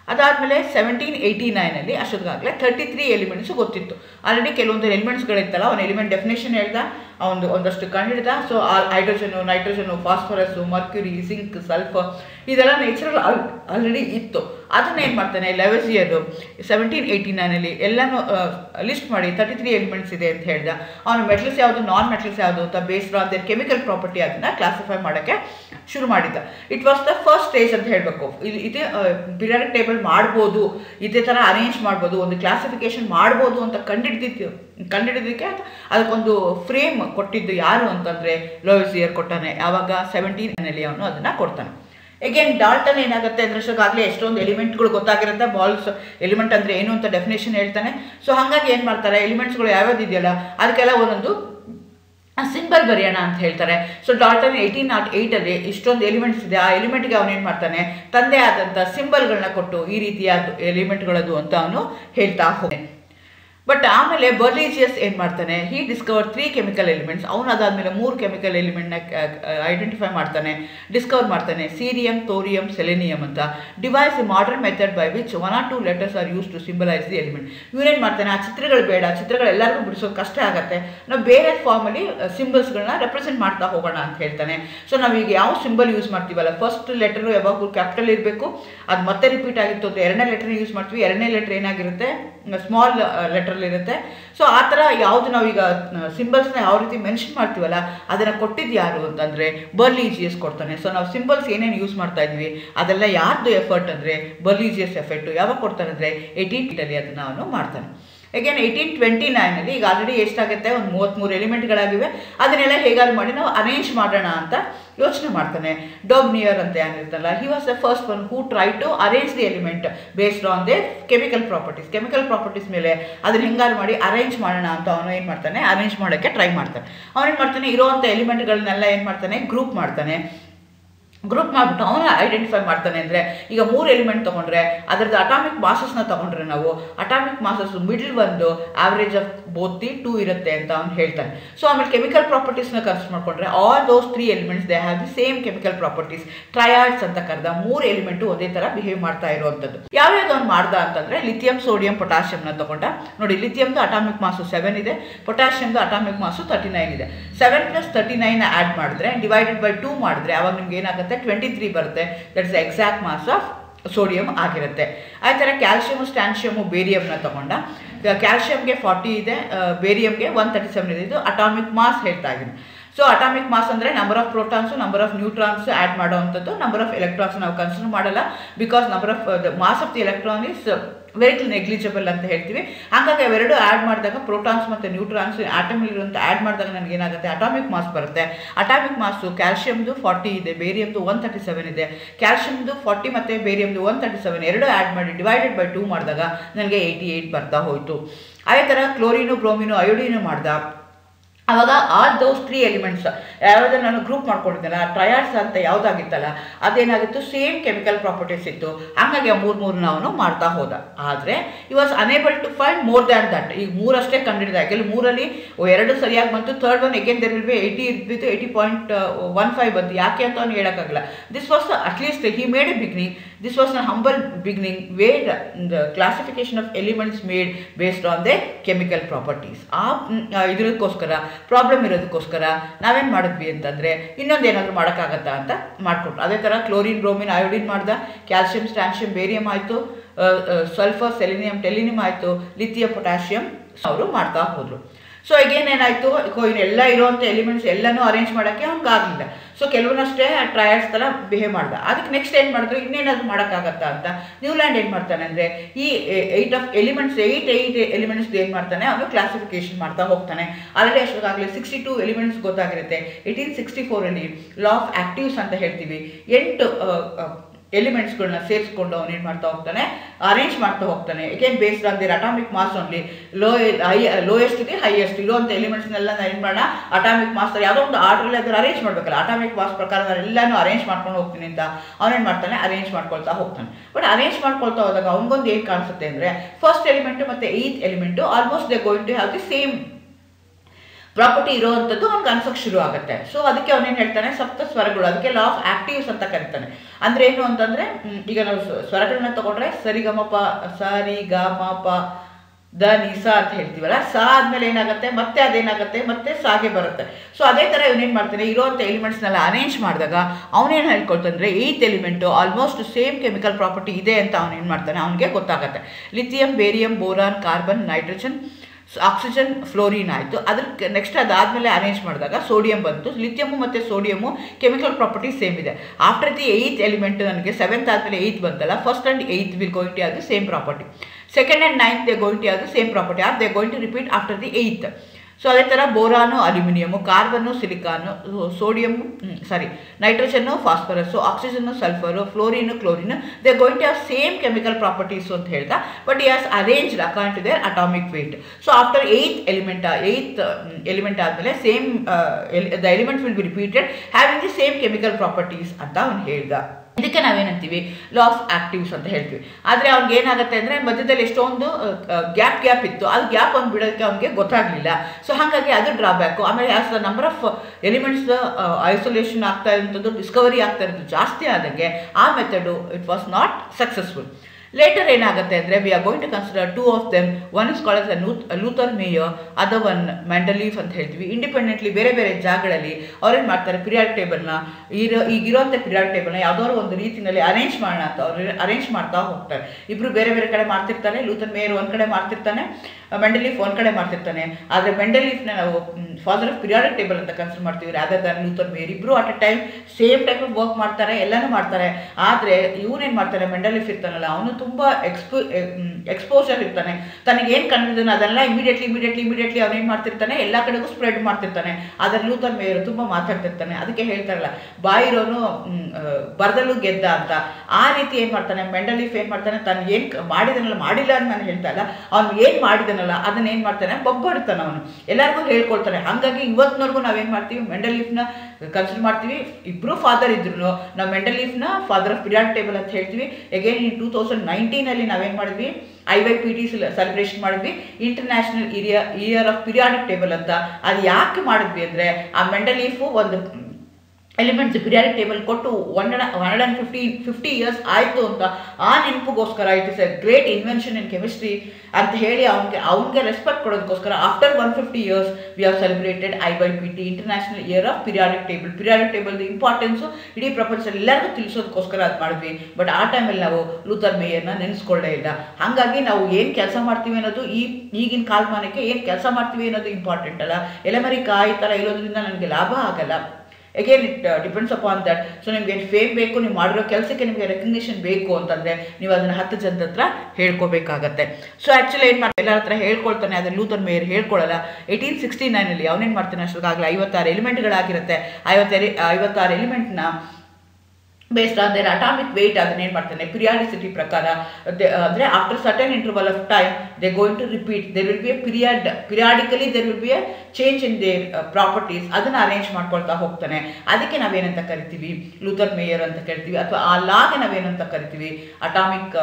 ಅದಾದಮೇಲೆ ಸೆವೆಂಟೀನ್ ಏಯ್ಟಿ ನೈನಲ್ಲಿ ಅಷ್ಟೊತ್ತಿಗಾಗಲೇ ತರ್ಟಿ ತ್ರೀ ಎಲಿಮೆಂಟ್ಸು ಗೊತ್ತಿತ್ತು ಆಲ್ರೆಡಿ ಕೆಲವೊಂದು ಎಲಿಮೆಂಟ್ಸ್ಗಳಿತ್ತಲ್ಲ ಅವನ ಎಲಿಮೆಂಟ್ ಡೆಫಿನೇಷನ್ ಹೇಳ್ದ ಅವನು ಒಂದಷ್ಟು ಕಂಡಿಡ್ದ so hydrogen nitrogen phosphorus mercury zinc sulphur ಇದೆಲ್ಲ ನೇಚರಲ್ ಆಲ್ರೆಡಿ ಇತ್ತು ಅದನ್ನ ಏನು ಮಾಡ್ತಾನೆ ಲೆವೆಸಿಯರು ಸೆವೆಂಟೀನ್ ಏಯ್ಟಿ ನೈನಲ್ಲಿ ಎಲ್ಲನೂ ಲಿಸ್ಟ್ ಮಾಡಿ ತರ್ಟಿ ತ್ರೀ ಎಲಿಮೆಂಟ್ಸ್ ಇದೆ ಅಂತ ಹೇಳ್ದ ಅವನು ಮೆಟಲ್ಸ್ ಯಾವುದು ನಾನ್ ಮೆಟಲ್ಸ್ ಯಾವುದು ಅಂತ based on their chemical property ಅದನ್ನ ಕ್ಲಾಸಿಫೈ ಮಾಡೋಕ್ಕೆ ಶುರು ಮಾಡಿದ್ದ it was the first stage ಅಂತ ಹೇಳಬೇಕು ಇದು ಇದೇ ಪಿರಿಯಾಡಿಕ್ ಟೇಬಲ್ ಮಾಡ್ಬೋದು ಇದೇ ಥರ ಅರೇಂಜ್ ಮಾಡ್ಬೋದು ಒಂದು ಕ್ಲಾಸಿಫಿಕೇಶನ್ ಮಾಡ್ಬೋದು ಅಂತ ಕಂಡಿಡ್ದಿದ್ದು ಕಂಡಿಡಿದಕ್ಕೆ ಅದಕ್ಕೊಂದು ಫ್ರೇಮ್ ಕೊಟ್ಟಿದ್ದು ಯಾರು ಅಂತಂದರೆ ಲೋಯಿಸಿಯರ್ ಕೊಟ್ಟಾನೆ ಯಾವಾಗ ಸೆವೆಂಟೀನಲ್ಲಿ ಅವನು ಅದನ್ನು ಕೊಡ್ತಾನೆ ಎಗೇನ್ ಡಾಲ್ಟನ್ ಏನಾಗುತ್ತೆ ಅಂದ್ರೆ ಅಷ್ಟೊತ್ತಾಗಲೇ ಎಷ್ಟೊಂದು ಎಲಿಮೆಂಟ್ಗಳು ಗೊತ್ತಾಗಿರುತ್ತೆ ಬಾಲ್ಸ್ ಎಲಿಮೆಂಟ್ ಅಂದರೆ ಏನು ಅಂತ ಡೆಫಿನೇಷನ್ ಹೇಳ್ತಾನೆ ಸೊ ಹಾಗಾಗಿ ಏನು ಮಾಡ್ತಾರೆ ಎಲಿಮೆಂಟ್ಸ್ಗಳು ಯಾವ್ಯಾವ್ದು ಇದೆಯಲ್ಲ ಅದಕ್ಕೆಲ್ಲ ಒಂದೊಂದು ಸಿಂಬಲ್ ಬರೆಯೋಣ ಅಂತ ಹೇಳ್ತಾರೆ ಸೊ ಡಾಲ್ಟನ್ ಏಯ್ಟೀನ್ ನಾಟ್ ಏಯ್ಟಲ್ಲಿ ಇಷ್ಟೊಂದು ಎಲಿಮೆಂಟ್ಸ್ ಇದೆ ಆ ಎಲಿಮೆಂಟ್ಗೆ ಅವನು ಏನು ಮಾಡ್ತಾನೆ ತಂದೆ ಆದಂಥ ಸಿಂಬಲ್ಗಳನ್ನ ಕೊಟ್ಟು ಈ ರೀತಿಯಾದ ಎಲಿಮೆಂಟ್ಗಳದು ಅಂತ ಅವನು ಹೇಳ್ತಾ ಹೋಗ್ತಾನೆ ಬಟ್ ಆಮೇಲೆ ಬರ್ಲಿಜಿಯಸ್ ಏನು ಮಾಡ್ತಾನೆ he discover three chemical elements ಅವನು ಅದಾದಮೇಲೆ ಮೂರು ಕೆಮಿಕಲ್ ಎಲಿಮೆಂಟ್ನ ಐಡೆಂಟಿಫೈ ಮಾಡ್ತಾನೆ ಡಿಸ್ಕವರ್ ಮಾಡ್ತಾನೆ ಸೀರಿಯಂ ತೋರಿಯಂ ಸೆಲೆನಿಯಂ ಅಂತ devise modern method by which one or two letters are use to symbolise the element ಇವನೇನು ಮಾಡ್ತಾನೆ ಆ ಚಿತ್ರಗಳು ಬೇಡ ಚಿತ್ರಗಳು ಎಲ್ಲರಿಗೂ ಬಿಡಿಸೋದು ಕಷ್ಟ ಆಗುತ್ತೆ ನಾವು ಬೇರೆ ಫಾರ್ಮಲ್ಲಿ ಸಿಂಬಲ್ಸ್ಗಳನ್ನ ರೆಪ್ರೆಸೆಂಟ್ ಮಾಡ್ತಾ ಹೋಗೋಣ ಅಂತ ಹೇಳ್ತಾನೆ ಸೊ ನಾವೀಗ ಯಾವ ಸಿಂಬಲ್ ಯೂಸ್ ಮಾಡ್ತೀವಲ್ಲ ಫಸ್ಟ್ ಲೆಟರು ಯಾವಾಗಲೂ ಕ್ಯಾಪಿಟಲ್ ಇರಬೇಕು ಅದು ಮತ್ತೆ ರಿಪೀಟ್ ಆಗಿತ್ತು ಅಂತ ಎರಡನೇ ಲೆಟರ್ ಯೂಸ್ ಮಾಡ್ತೀವಿ ಎರಡನೇ ಲೆಟರ್ ಏನಾಗಿರುತ್ತೆ ಸ್ಮಾಲ್ ಲೆಟರ್ ಇರುತ್ತೆ ಸೊ ಆ ಥರ ಯಾವುದು ನಾವೀಗ ಸಿಂಬಲ್ಸ್ನ ಯಾವ ರೀತಿ ಮೆನ್ಷನ್ ಮಾಡ್ತೀವಲ್ಲ ಅದನ್ನು ಕೊಟ್ಟಿದ್ದು ಯಾರು ಅಂತಂದರೆ ಬರ್ಲಿಜಿಯಸ್ ಕೊಡ್ತಾನೆ ಸೊ ನಾವು ಸಿಂಬಲ್ಸ್ ಏನೇನು ಯೂಸ್ ಮಾಡ್ತಾ ಇದ್ವಿ ಅದೆಲ್ಲ ಯಾರ್ದು ಎಫರ್ಟ್ ಅಂದರೆ ಬರ್ಲಿಜಿಯಸ್ ಎಫೆಕ್ಟು ಯಾವಾಗ ಕೊಡ್ತಾನೆ ಅಂದರೆ ಏಯ್ಟೀನ್ ಇಟಲಿ ಅದನ್ನು ಅವನು ಮಾಡ್ತಾನೆ ಅಗೇನ್ ಏಯ್ಟೀನ್ ಟ್ವೆಂಟಿ ನೈನಲ್ಲಿ ಈಗ ಆಲ್ರೆಡಿ ಎಷ್ಟಾಗುತ್ತೆ ಒಂದು ಮೂವತ್ತ್ಮೂರು ಎಲಿಮೆಂಟ್ಗಳಾಗಿವೆ ಅದನ್ನೆಲ್ಲ ಹೇಗಾದ್ರು ಮಾಡಿ ನಾವು ಅರೇಂಜ್ ಮಾಡೋಣ ಅಂತ ಯೋಚನೆ ಮಾಡ್ತಾನೆ ಡಾಗ್ನಿಯರ್ ಅಂತ ಏನಿರ್ತಲ್ಲ he was the first one who try to arrange the element based on they chemical properties chemical properties ಮೇಲೆ ಅದನ್ನ ಹೆಂಗಾರು ಮಾಡಿ ಅರೇಂಜ್ ಮಾಡೋಣ ಅಂತ ಅವನು ಏನು ಮಾಡ್ತಾನೆ ಅರೇಂಜ್ ಮಾಡೋಕ್ಕೆ ಟ್ರೈ ಮಾಡ್ತಾನೆ ಅವನೇನು ಮಾಡ್ತಾನೆ ಇರೋವಂಥ ಎಲಿಮೆಂಟ್ಗಳನ್ನೆಲ್ಲ ಏನು ಮಾಡ್ತಾನೆ ಗ್ರೂಪ್ ಮಾಡ್ತಾನೆ ಗ್ರೂಪ್ ಮಾಡಿಬಿಟ್ಟು ಅವನು ಐಡೆಂಟಿಫೈ ಮಾಡ್ತಾನೆ ಅಂದರೆ ಈಗ ಮೂರು ಎಲಿಮೆಂಟ್ ತೊಗೊಂಡ್ರೆ ಅದರದ್ದು ಅಟಾಮಿಕ್ ಮಾಸಸ್ನ ತೊಗೊಂಡ್ರೆ ನಾವು ಅಟಾಮಿಕ್ ಮಾಸಸ್ ಮಿಡ್ಲ್ ಒಂದು average of both the two ಇರುತ್ತೆ ಅಂತ ಅವ್ನು ಹೇಳ್ತಾನೆ ಸೊ ಆಮೇಲೆ ಕೆಮಿಕಲ್ ಪ್ರಾಪರ್ಟೀಸ್ನ ಕನ್ಸಿಡರ್ ಮಾಡ್ಕೊಂಡ್ರೆ all those three elements they have the same chemical properties triads ಅಂತ ಕರೆದ ಮೂರು ಎಲಿಮೆಂಟು ಒಂದೇ ಥರ ಬಿಹೇವ್ ಮಾಡ್ತಾ ಇರುವಂಥದ್ದು ಯಾವ್ಯಾವ್ದು ಅವ್ನು ಮಾಡ್ದ ಅಂತಂದರೆ ಲಿಥಿಯಂ ಸೋಡಿಯಂ ಪೊಟ್ಯಾಷಿಯಂನ ತಗೊಂಡ ನೋಡಿ ಲಿಥಿಯಮ್ದು ಅಟಾಮಿಕ್ ಮಾಸು ಸೆವೆನ್ ಇದೆ ಪೊಟ್ಯಾಷಿಯಮ್ದು ಅಟಾಮಿಕ್ ಮಾಸು ತರ್ಟಿ ನೈನ್ ಇದೆ seven plus thirty nine add ಮಾಡಿದ್ರೆ ಡಿವೈಡೆಡ್ ಬೈ ಟೂ ಮಾಡಿದ್ರೆ ಅವಾಗ ನಿಮ್ಗೆ ಏನಾಗುತ್ತೆ ಟ್ವೆಂಟಿ ತ್ರೀ ಬರುತ್ತೆ that is exact mass of sodium ಆಗಿರುತ್ತೆ ಆ ಥರ ಕ್ಯಾಲ್ಶಿಯಮು ಸ್ಟ್ಯಾನ್ಶಿಯಮು ಬೇರಿಯಮ್ನ ತಗೊಂಡ ಕ್ಯಾಲ್ಶಿಯಮ್ಗೆ ಫಾರ್ಟಿ ಇದೆ ಬೇರಿಯಮ್ಗೆ ಒನ್ ತರ್ಟಿ ಸೆವೆನ್ ಇದೆ ಇದು ಅಟಾಮಿಕ್ ಮಾಸ್ ಹೇಳ್ತಾ ಇದ್ದೀನಿ ಸೊ ಅಟಾಮಿಕ್ ಮಾಸ್ ಅಂದರೆ number of protons number of neutrons add ಮಾಡೋವಂಥದ್ದು ನಂಬರ್ ಆಫ್ ಎಲೆಕ್ಟ್ರಾನ್ಸ್ ನಾವು ಕನ್ಸಿಡರ್ ಮಾಡಲ್ಲ because number of the mass of the electron is very negligible ಅಂತ ಹೇಳ್ತೀವಿ ಹಾಗಾಗಿ ಅವೆರಡು ಆ್ಯಡ್ ಮಾಡಿದಾಗ ಪ್ರೋಟಾನ್ಸ್ ಮತ್ತು ನ್ಯೂಟ್ರಾನ್ಸ್ ಆಟಮಿಲಿರುವಂಥ ಆ್ಯಡ್ ಮಾಡಿದಾಗ ನನಗೆ ಏನಾಗುತ್ತೆ ಅಟಾಮಿಕ್ ಮಾಸ್ ಬರುತ್ತೆ ಅಟಾಮಿಕ್ ಮಾಸು ಕ್ಯಾಲ್ಶಿಯಮ್ದು ಫಾರ್ಟಿ ಇದೆ ಬೇರಿಯಮ್ದು ಒನ್ ತರ್ಟಿ ಸೆವೆನ್ ಇದೆ ಕ್ಯಾಲ್ಶಿಯಮ್ದು ಫಾರ್ಟಿ ಮತ್ತು ಬೇರಿಯಮ್ದು ಒನ್ ತರ್ಟಿ ಸೆವೆನ್ ಎರಡು ಆ್ಯಡ್ ಮಾಡಿ ಡಿವೈಡೆಡ್ ಬೈ ಟೂ ಮಾಡಿದಾಗ ನನಗೆ ಏಯ್ಟಿ ಏಯ್ಟ್ ಬರ್ತಾ ಹೋಯಿತು ಅದೇ ಥರ ಕ್ಲೋರಿನು ಬ್ರೋಮಿನು ಅಯೋಡಿನು ಮಾಡ್ದ ಆವಾಗ ಆಲ್ ದೋಸ್ ತ್ರೀ ಎಲಿಮೆಂಟ್ಸ್ ಯಾವುದನ್ನು ನಾನು ಗ್ರೂಪ್ ಮಾಡ್ಕೊಂಡಿದ್ದೆನಲ್ಲ ಟ್ರಯಾಡ್ಸ್ ಅಂತ ಯಾವುದಾಗಿತ್ತಲ್ಲ ಅದೇನಾಗಿತ್ತು ಸೇಮ್ ಕೆಮಿಕಲ್ ಪ್ರಾಪರ್ಟೀಸ್ ಇತ್ತು ಹಂಗಾಗಿ ಆ ಮೂರು ಮೂರು ನಾವು ಮಾಡ್ತಾ ಹೋದ ಆದರೆ he was unable to find more than that ಈಗ ಮೂರಷ್ಟೇ ಕಂಡಿಡಿದ ಯಾಕೆಂದ್ರೆ ಮೂರಲ್ಲಿ ಎರಡು ಸರಿಯಾಗಿ ಬಂತು third one again there will be eighty ಇದ್ಬಿಟ್ಟು ಏಯ್ಟಿ ಪಾಯಿಂಟ್ ಒನ್ ಫೈವ್ ಬಂತು ಯಾಕೆ ಅಂತ ಅವ್ನು ಹೇಳೋಕ್ಕಾಗಲ್ಲ this was at least he made a beginning this was a humble beginning where the classification of elements made based on the chemical properties ಆ ಇದಕ್ಕೋಸ್ಕರ problem ಇರೋದಕ್ಕೋಸ್ಕರ ನಾವೇನು ಮಾಡಿದ್ವಿ ಅಂತಂದರೆ ಇನ್ನೊಂದು ಏನಾದರೂ ಮಾಡೋಕ್ಕಾಗತ್ತಾ ಅಂತ ಮಾಡಿಕೊಟ್ರು ಅದೇ ಥರ ಕ್ಲೋರಿನ್ ಬ್ರೋಮಿನ್ ಅಯೋಡಿನ್ ಮಾಡ್ದ ಕ್ಯಾಲ್ಶಿಯಂ ಸ್ಟ್ಯಾನ್ಶಿಯಂ ಬೇರಿಯಂ ಆಯಿತು ಸಲ್ಫರ್ ಸೆಲಿನಿಯಂ ಟೆಲಿನಿಯಂ ಆಯಿತು ಲಿಥಿಯಂ ಪೊಟ್ಯಾಷಿಯಂ ಅವರು ಮಾಡ್ತಾ ಹೋದರು ಸೊ ಈಗೇನು ಏನಾಯಿತು ಎಲ್ಲ ಇರೋವಂಥ ಎಲಿಮೆಂಟ್ಸ್ ಎಲ್ಲನೂ ಅರೇಂಜ್ ಮಾಡೋಕ್ಕೆ ಅವ್ನಿಗೆ ಆಗಲಿಲ್ಲ ಸೊ ಕೆಲವನ್ನಷ್ಟೇ ಟ್ರಯಲ್ಸ್ ಥರ ಬಿಹೇವ್ ಮಾಡ್ದ ಅದಕ್ಕೆ ನೆಕ್ಸ್ಟ್ ಏನು ಮಾಡಿದ್ರು ಇನ್ನೇನಾದ್ರು ಮಾಡೋಕ್ಕಾಗತ್ತಾ ಅಂತ ನ್ಯೂಲ್ಯಾಂಡ್ ಏನು ಮಾಡ್ತಾನೆ ಅಂದರೆ ಈ eight of elements eight eight elements ಏನು ಮಾಡ್ತಾನೆ ಅವನು ಕ್ಲಾಸಿಫಿಕೇಶನ್ ಮಾಡ್ತಾ ಹೋಗ್ತಾನೆ ಆಲ್ರೆಡಿ ಅಷ್ಟೊತ್ತಾಗಲಿ ಸಿಕ್ಸ್ಟಿ ಟೂ ಎಲಿಮೆಂಟ್ಸ್ ಗೊತ್ತಾಗಿರುತ್ತೆ ಏಯ್ಟೀನ್ ಸಿಕ್ಸ್ಟಿ ಫೋರಲ್ಲಿ ಲಾ ಆಫ್ ಆ್ಯಕ್ಟಿವ್ಸ್ ಅಂತ ಹೇಳ್ತೀವಿ ಎಂಟು ಎಲಿಮೆಂಟ್ಸ್ಗಳನ್ನ ಸೇರಿಸ್ಕೊಂಡು ಅವನು ಏನು ಮಾಡ್ತಾ ಹೋಗ್ತಾನೆ ಅರೇಂಜ್ ಮಾಡ್ತಾ ಹೋಗ್ತಾನೆ again based on their atomic mass only low high lowest ಇದೆ ಹೈಯೆಸ್ಟ್ ಇರುವಂಥ ಎಲಿಮೆಂಟ್ಸ್ನೆಲ್ಲ ನಾನು ಏನು ಮಾಡೋಣ ಅಟಾಮಿಕ್ ಮಾಸ್ ಯಾವುದೋ ಒಂದು ಆರ್ಡ್ರಲ್ಲಿ ಅದನ್ನು ಅರೇಂಜ್ ಮಾಡಬೇಕಲ್ಲ ಅಟಾಮಿಕ್ ಮಾಸ್ ಪ್ರಕಾರ ನಾನು ಎಲ್ಲನೂ ಅರೇಂಜ್ ಮಾಡ್ಕೊಂಡು ಹೋಗ್ತೀನಿ ಅಂತ ಅವನೇನು ಮಾಡ್ತಾನೆ ಅರೇಂಜ್ ಮಾಡ್ಕೊಳ್ತಾ ಹೋಗ್ತಾನೆ ಬಟ್ ಅರೇಂಜ್ ಮಾಡ್ಕೊಳ್ತಾ ಹೋದಾಗ ಅವನಿಗೊಂದು ಏನು ಕಾಣಿಸುತ್ತೆ ಅಂದರೆ ಫಸ್ಟ್ ಎಲಿಮೆಂಟು ಮತ್ತು eighth element almost they going to have the same property ಇರುವಂಥದ್ದು ಅವ್ನಿಗೆ ಅನ್ಸೋಕೆ ಶುರು ಆಗುತ್ತೆ ಸೊ ಅದಕ್ಕೆ ಅವನೇನು ಹೇಳ್ತಾನೆ ಸಪ್ತ ಸ್ವರಗಳು ಅದಕ್ಕೆ ಲಾ ಆಫ್ ಆಕ್ಟಿವ್ಸ್ ಅಂತ ಕರೀತಾನೆ ಅಂದ್ರೆ ಏನು ಅಂತಂದ್ರೆ ಹ್ಮ್, ಈಗ ನಾವು ಸ್ವ- ಸ್ವರಗಳನ್ನ ತಗೊಂಡ್ರೆ ಸರಿಗಮಪ ಸರಿ ಗ ಮ ಪ ದ ನಿ ಸ ಅಂತ ಹೇಳ್ತೀವಲ್ಲ ಸ ಆದ್ಮೇಲೆ ಏನಾಗುತ್ತೆ ಮತ್ತೆ ಅದೇನಾಗುತ್ತೆ ಮತ್ತೆ ಸಾಗೆ ಬರುತ್ತೆ ಸೊ ಅದೇ ಥರ ಇವನೇನು ಮಾಡ್ತಾನೆ ಇರೋವಂಥ ಎಲಿಮೆಂಟ್ಸ್ನೆಲ್ಲ ಅರೇಂಜ್ ಮಾಡಿದಾಗ ಅವನೇನು ಹೇಳ್ಕೊಳ್ತಾನೆ eighth element almost same chemical property ಇದೆ ಅಂತ ಅವನೇನು ಮಾಡ್ತಾನೆ ಅವನಿಗೆ ಗೊತ್ತಾಗುತ್ತೆ lithium barium boron carbon nitrogen oxygen fluorine ಆಯಿತು ಅದ್ರ ನೆಕ್ಸ್ಟ್ ಅದಾದಮೇಲೆ ಅರೇಂಜ್ ಮಾಡಿದಾಗ ಸೋಡಿಯಂ ಬಂತು ಲಿಥಿಯಮು ಮತ್ತು ಸೋಡಿಯಮು ಕೆಮಿಕಲ್ ಪ್ರಾಪರ್ಟಿ ಸೇಮ್ ಇದೆ ಆಫ್ಟರ್ ದಿ ಏಯ್ತ್ ಎಲಿಮೆಂಟ್ ನನಗೆ ಸೆವೆಂತ್ ಆದಮೇಲೆ ಏಯ್ತ್ ಬಂತಲ್ಲ first and eighth will going to are the same property second and ninth they going to are the same property or they going to repeat after the eighth so ಅದೇ ಥರ boron aluminium carbon silicon sodium sorry nitrogen phosphorus oxygen sulphur fluorine chlorine they going to have same chemical properties ಅಂತ ಹೇಳ್ದ but he has arranged accord to their atomic weight so after eighth element eighth element ಆದಮೇಲೆ same the element will be repeated having the same chemical properties ಅಂತ ಅವ್ನು ಹೇಳ್ದ ಇದಕ್ಕೆ ನಾವೇನಂತೀವಿ law of actives ಅಂತ ಹೇಳ್ತೀವಿ ಆದರೆ ಅವ್ನಿಗೆ ಏನಾಗುತ್ತೆ ಅಂದರೆ ಮಧ್ಯದಲ್ಲಿ ಎಷ್ಟೊಂದು ಗ್ಯಾಪ್ ಗ್ಯಾಪ್ ಇತ್ತು ಅದು ಗ್ಯಾಪ್ ಒಂದು ಬಿಡೋದಕ್ಕೆ ಅವ್ನಿಗೆ ಗೊತ್ತಾಗಲಿಲ್ಲ ಸೊ ಹಾಗಾಗಿ ಅದು ಡ್ರಾಬ್ಯಾಕು ಆಮೇಲೆ as the number of elements isolation ಆಗ್ತಾ ಇರೋಂಥದ್ದು ಡಿಸ್ಕವರಿ ಆಗ್ತಾ ಇರೋದು ಜಾಸ್ತಿ ಆದಂಗೆ ಆ method it was not successful later ಏನಾಗುತ್ತೆ ಅಂದರೆ we are going to consider two of them one is calls Lothar Meyer other one Mendeleev ಅಂತ ಹೇಳ್ತೀವಿ ಇಂಡಿಪೆಂಡೆಂಟ್ಲಿ ಬೇರೆ ಬೇರೆ ಜಾಗಗಳಲ್ಲಿ ಅವ್ರೇನು ಮಾಡ್ತಾರೆ ಪಿರಿಯಾಡ್ ಟೇಬಲ್ನ ಇರೋ ಈಗಿರೋಂಥ ಪಿರಿಯಾಡ್ ಟೇಬಲ್ನ ಯಾವುದಾದ್ರು ಒಂದು ರೀತಿಯಲ್ಲಿ ಅರೇಂಜ್ ಮಾಡೋಣ ಅಂತ ಅವ್ರು ಅರೇಂಜ್ ಮಾಡ್ತಾ ಹೋಗ್ತಾರೆ ಇಬ್ಬರು ಬೇರೆ ಬೇರೆ ಕಡೆ ಮಾಡ್ತಿರ್ತಾರೆ ಲೂಥರ್ ಮೇಯರ್ ಒಂದು ಕಡೆ ಮಾಡ್ತಿರ್ತಾನೆ ಮೆಂಡಲೀಫ್ ಒಂದು ಕಡೆ ಮಾಡ್ತಿರ್ತಾನೆ ಆದರೆ ಮೆಂಡಲೀಫ್ನ ನಾವು ಫಾದರ್ ಆಫ್ ಪಿರಿಯಾಡಿಕ್ ಟೇಬಲ್ ಅಂತ ಕನ್ಸಿಡರ್ ಮಾಡ್ತೀವಿ ರಾದರ್ ದನ್ ಲೂಥರ್ ಮೇಯರ್ ಇಬ್ಬರು at a time same type of work ಮಾಡ್ತಾರೆ ಎಲ್ಲನೂ ಮಾಡ್ತಾರೆ ಆದರೆ ಇವನೇನು ಮಾಡ್ತಾರೆ ಮೆಂಡಲೀಫ್ ಇರ್ತಾನಲ್ಲ ಅವನು ತುಂಬ ಎಕ್ಸ್ಪೋ ಎಕ್ಸ್ಪೋಜರ್ ಇರ್ತಾನೆ ತನಗೆ ಏನು ಕಂಡಿದ್ದಾನೆ ಅದೆಲ್ಲ ಇಮಿಡಿಯೇಟ್ಲಿ ಇಮಿಡಿಯೇಟ್ಲಿ ಇಮಿಡಿಯೇಟ್ಲಿ ಅವನೇನು ಮಾಡ್ತಿರ್ತಾನೆ ಎಲ್ಲ ಕಡೆಗೂ ಸ್ಪ್ರೆಡ್ ಮಾಡ್ತಿರ್ತಾನೆ ಆದರೆ ಲೂಥರ್ ಮೇಯರ್ ತುಂಬ ಮಾತಾಡ್ತಿರ್ತಾನೆ ಅದಕ್ಕೆ ಹೇಳ್ತಾರಲ್ಲ ಬಾಯಿರೋನು ಬರದಲ್ಲೂ ಗೆದ್ದ ಅಂತ ಆ ರೀತಿ ಏನು ಮಾಡ್ತಾನೆ ಮೆಂಡಲೀಫ್ ಏನು ಮಾಡ್ತಾನೆ ತಾನು ಏನು ಮಾಡಿದನಲ್ಲ ಮಾಡಿಲ್ಲ ಅಂತ ನಾನು ಹೇಳ್ತಾ ಇಲ್ಲ ಅವ್ನು ಏನು ಮಾಡಿದನಲ್ಲ ಅದನ್ನ ಏನು ಮಾಡ್ತಾನೆ ಬೊಬ್ಬಡ್ತಾನೆ ಅವನು ಎಲ್ಲರಿಗೂ ಹೇಳ್ಕೊಳ್ತಾನೆ ಹಾಗಾಗಿ ಇವತ್ತಿನವರೆಗೂ ನಾವೇನು ಮಾಡ್ತೀವಿ ಮೆಂಡಲೀಫ್ನ ಕನ್ಸಿಡರ್ ಮಾಡ್ತೀವಿ ಇಬ್ಬರು ಫಾದರ್ ಇದ್ರು ನಾವು ಮೆಂಡಲೀಫ್ನ ಫಾದರ್ ಆಫ್ ಪಿರಿಯಾಡ್ ಟೇಬಲ್ ಅಂತ ಹೇಳ್ತೀವಿ ಅಗೇನ್ ಇನ್ ಟೂ ತೌಸಂಡ್ ನೈನ್ಟೀನಲ್ಲಿ ನಾವೇನು ಮಾಡಿದ್ವಿ I Y P T celebration ಮಾಡಿದ್ವಿ international year year of periodic table ಅಂತ ಅದು ಯಾಕೆ ಮಾಡಿದ್ವಿ ಅಂದರೆ ಆ ಮೆಂಡಲೀಫು ಒಂದು ಎಲಿಮೆಂಟ್ಸ್ ಪಿರಿಯಾಡಿಕ್ ಟೇಬಲ್ ಕೊಟ್ಟು one one hundred and fifty fifty years ಆಯಿತು ಅಂತ ಆ ನೆನಪಿಗೋಸ್ಕರ it is a great invention in chemistry ಅಂತ ಹೇಳಿ ಅವ್ನಿಗೆ ಅವ್ನಿಗೆ ರೆಸ್ಪೆಕ್ಟ್ ಕೊಡೋದಕ್ಕೋಸ್ಕರ after one fifty years we are celebrated I Y P T international year of periodic table periodic ಟೇಬಲ್ದು ಇಂಪಾರ್ಟೆನ್ಸು ಇಡೀ ಪ್ರಪಂಚದಲ್ಲಿ ಎಲ್ಲರಿಗೂ ತಿಳಿಸೋದಕ್ಕೋಸ್ಕರ ಅದು ಮಾಡಿದ್ವಿ ಬಟ್ ಆ ಟೈಮಲ್ಲಿ ನಾವು ಲೂಥರ್ ಮೇಯರ್ನ ನೆನೆಸ್ಕೊಳ್ಳೇ ಇಲ್ಲ ಹಾಗಾಗಿ ನಾವು ಏನು ಕೆಲಸ ಮಾಡ್ತೀವಿ ಅನ್ನೋದು ಈ ಈಗಿನ ಕಾಲಮಾನಕ್ಕೆ ಏನು ಕೆಲಸ ಮಾಡ್ತೀವಿ ಅನ್ನೋದು ಇಂಪಾರ್ಟೆಂಟ್ ಅಲ್ಲ ಎಲೆಮರಿ ಕಾಯಿ ಥರ ಇರೋದ್ರಿಂದ ನನಗೆ ಲಾಭ ಆಗಲ್ಲ again it depends upon that so ನಿಮಗೆ ಫೇಮ್ ಬೇಕು ನೀವು ಮಾಡಿರೋ ಕೆಲಸಕ್ಕೆ ನಿಮಗೆ ರೆಕಗ್ನಿಷನ್ ಬೇಕು ಅಂತಂದರೆ ನೀವು ಅದನ್ನು ಹತ್ತು ಜನದ ಹತ್ರ ಹೇಳ್ಕೋಬೇಕಾಗತ್ತೆ ಸೊ ಆ್ಯಕ್ಚುಲಿ ಏನು ಮಾಡ್ತಾರೆ ಎಲ್ಲರ ಹತ್ರ ಹೇಳ್ಕೊಳ್ತಾನೆ ಆದರೆ ಲೂಥರ್ ಮೇಯರ್ ಹೇಳ್ಕೊಳ್ಳಲ್ಲ ಏಯ್ಟೀನ್ ಸಿಕ್ಸ್ಟಿ ನೈನಲ್ಲಿ ಅವನೇನು ಮಾಡ್ತಾನೆ ಅಷ್ಟೊತ್ತಾಗಲೇ ಐವತ್ತಾರು ಎಲಿಮೆಂಟ್ಗಳಾಗಿರುತ್ತೆ ಐವತ್ತಾರು ಐವತ್ತಾರು ಎಲಿಮೆಂಟ್ನ based on their atomic weight ಅದನ್ನ ಏನು ಮಾಡ್ತಾನೆ ಪಿರಿಯಾಡಿಸಿಟಿ ಪ್ರಕಾರ ಅಂದರೆ after certain interval of time they going to repeat there will be a period periodically there will be a change in their properties ಅದನ್ನು ಅರೇಂಜ್ ಮಾಡ್ಕೊಳ್ತಾ ಹೋಗ್ತಾನೆ ಅದಕ್ಕೆ ನಾವೇನಂತ ಕರಿತೀವಿ ಲೂಥರ್ ಮೇಯರ್ ಅಂತ ಕರಿತೀವಿ ಅಥವಾ ಆ ಲಾಗೆ ನಾವೇನಂತ ಕರಿತೀವಿ ಅಟಾಮಿಕ್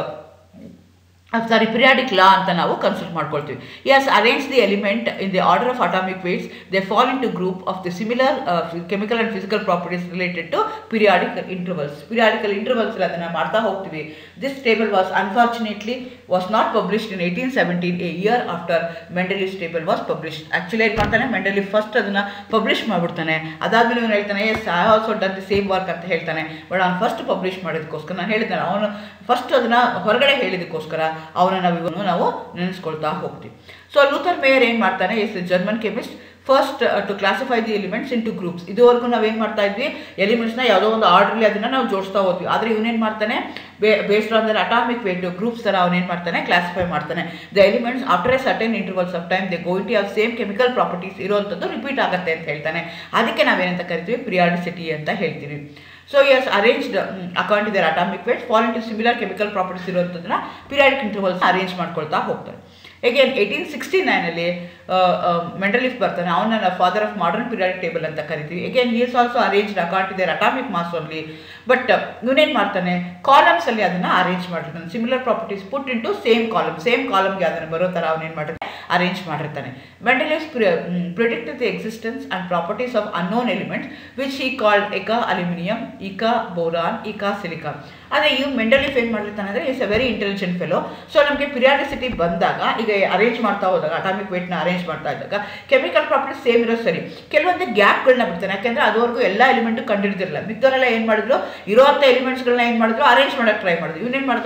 ಸಾರಿ ಪಿರಿಯಾಡಿಕ್ ಲಾ ಅಂತ ನಾವು ಕನ್ಸಿಡರ್ ಮಾಡ್ಕೊಳ್ತೀವಿ as arrange the element in the order of atomic weights they fall in to group of the similar chemical and physical properties related to periodic intervals periodical intervals ಅದನ್ನು ಮಾಡ್ತಾ ಹೋಗ್ತೀವಿ this table was unfortunately was not published in eighteen seventeen a year after Mendeleev's table was published actually ಏನು ಮಾಡ್ತಾನೆ ಮೆಂಡಲಿ first ಅದನ್ನು publish ಮಾಡಿಬಿಡ್ತಾನೆ ಅದಾದಮೇಲೆ ಇವನು ಹೇಳ್ತಾನೆ as I also done the same work ಅಂತ ಹೇಳ್ತಾನೆ ಬಟ್ ಅವ್ನು ಫಸ್ಟ್ ಪಬ್ಲಿಷ್ ಮಾಡೋದಕ್ಕೋಸ್ಕರ ನಾನು ಹೇಳಿದ್ದಾನೆ ಅವನು ಫಸ್ಟ್ ಅದನ್ನು ಹೊರಗಡೆ ಹೇಳಿದಕ್ಕೋಸ್ಕರ ಅವನ ನಾವು ಇವನು ನಾವು ನೆನೆಸ್ಕೊಳ್ತಾ ಹೋಗ್ತೀವಿ ಸೊ ಲೂಥರ್ ಮೇಯರ್ ಏನು ಮಾಡ್ತಾನೆ as German chemist first to classify the elements in to groups ಇದುವರೆಗೂ ನಾವೇನು ಮಾಡ್ತಾ ಇದ್ವಿ ಎಲಿಮೆಂಟ್ಸ್ನ ಯಾವುದೋ ಒಂದು ಆರ್ಡ್ರಲ್ಲಿ ಅದನ್ನು ನಾವು ಜೋಡಿಸ್ತಾ ಹೋದ್ವಿ ಆದರೆ ಇವನೇನು ಮಾಡ್ತಾನೆ ಬೇ based on their atomic weight groups ಥರ ಅವನೇನು ಮಾಡ್ತಾನೆ ಕ್ಲಾಸಿಫೈ ಮಾಡ್ತಾನೆ the elements after a certain intervals of time they going to have same chemical properties ಇರುವಂಥದ್ದು ರಿಪೀಟ್ ಆಗುತ್ತೆ ಅಂತ ಹೇಳ್ತಾನೆ ಅದಕ್ಕೆ ನಾವೇನಂತ ಕರಿತೀವಿ ಪ್ರಿಯಾಡಿಸಿಟಿ ಅಂತ ಹೇಳ್ತೀವಿ so as arranged according to their atomic weight fall in to similar chemical properties ಇರುವಂಥದ್ದನ್ನ ಪಿರಿಯಾಡಿಕ್ ಇಂಟರ್ವಲ್ಸ್ ಅರೇಂಜ್ ಮಾಡ್ಕೊಳ್ತಾ ಹೋಗ್ತಾರೆ ಎಗೇನ್ ಏಯ್ಟೀನ್ ಸಿಕ್ಸ್ಟಿ ನೈನಲ್ಲಿ ಮೆಂಡಲಿಫ್ ಬರ್ತಾನೆ ಅವನನ್ನ father of modern periodic table ಅಂತ ಕರಿತೀವಿ again he is also arrange accord to their atomic mass only but ಇವನೇನು ಮಾಡ್ತಾನೆ ಕಾಲಮ್ಸಲ್ಲಿ ಅದನ್ನು ಅರೇಂಜ್ ಮಾಡಿರ್ತಾನೆ similar properties put into same column same ಕಾಲಮ್ಗೆ ಅದನ್ನು ಬರೋ ಥರ ಅವನೇನು ಮಾಡ್ತಾನೆ ಅರೇಂಜ್ ಮಾಡಿರ್ತಾನೆ Mendeleev's predict the existence and properties of unknown elements which he called eka aluminium eka boron eka silicon ಆದರೆ ಇವ್ ಮೆಂಡಲಿಫ್ ಏನು ಮಾಡಿರ್ತಾನೆ ಅಂದರೆ is a very intelligent fellow so ನಮಗೆ ಪಿರಿಯಾಡಿಸಿಟಿ ಬಂದಾಗ ಈಗ ಅರೇಂಜ್ ಮಾಡ್ತಾ ಹೋದಾಗ ಅಟಾಮಿಕ್ ವೇಟ್ನ ಅರೇಂಜ್ ಮಾಡ್ತಾ ಇದ್ದಾಗ ಕೆಮಿಕಲ್ ಪ್ರಾಪರ್ಟೀಸ್ ಸೇಮ್ ಇರೋದು ಸರಿ ಕೆಲವೊಂದು ಗ್ಯಾಪ್ಗಳನ್ನ ಬಿಡ್ತಾನೆ ಯಾಕೆಂದರೆ ಅದುವರೆಗೂ ಎಲ್ಲ ಎಲಿಮೆಂಟು ಕಂಡಿಡ್ದಿರಲ್ಲ ಮಿಕ್ಕವರೆಲ್ಲ ಏನು ಮಾಡಿದ್ರು ಇರೋವಂಥ ಎಲಿಮೆಂಟ್ಸ್ಗಳನ್ನ ಏನು ಮಾಡಿದ್ರು ಅರೇಂಜ್ ಮಾಡೋಕ್ಕೆ ಟ್ರೈ ಮಾಡಿದ್ರು ಇವನೇನು ಮಾಡ್ದ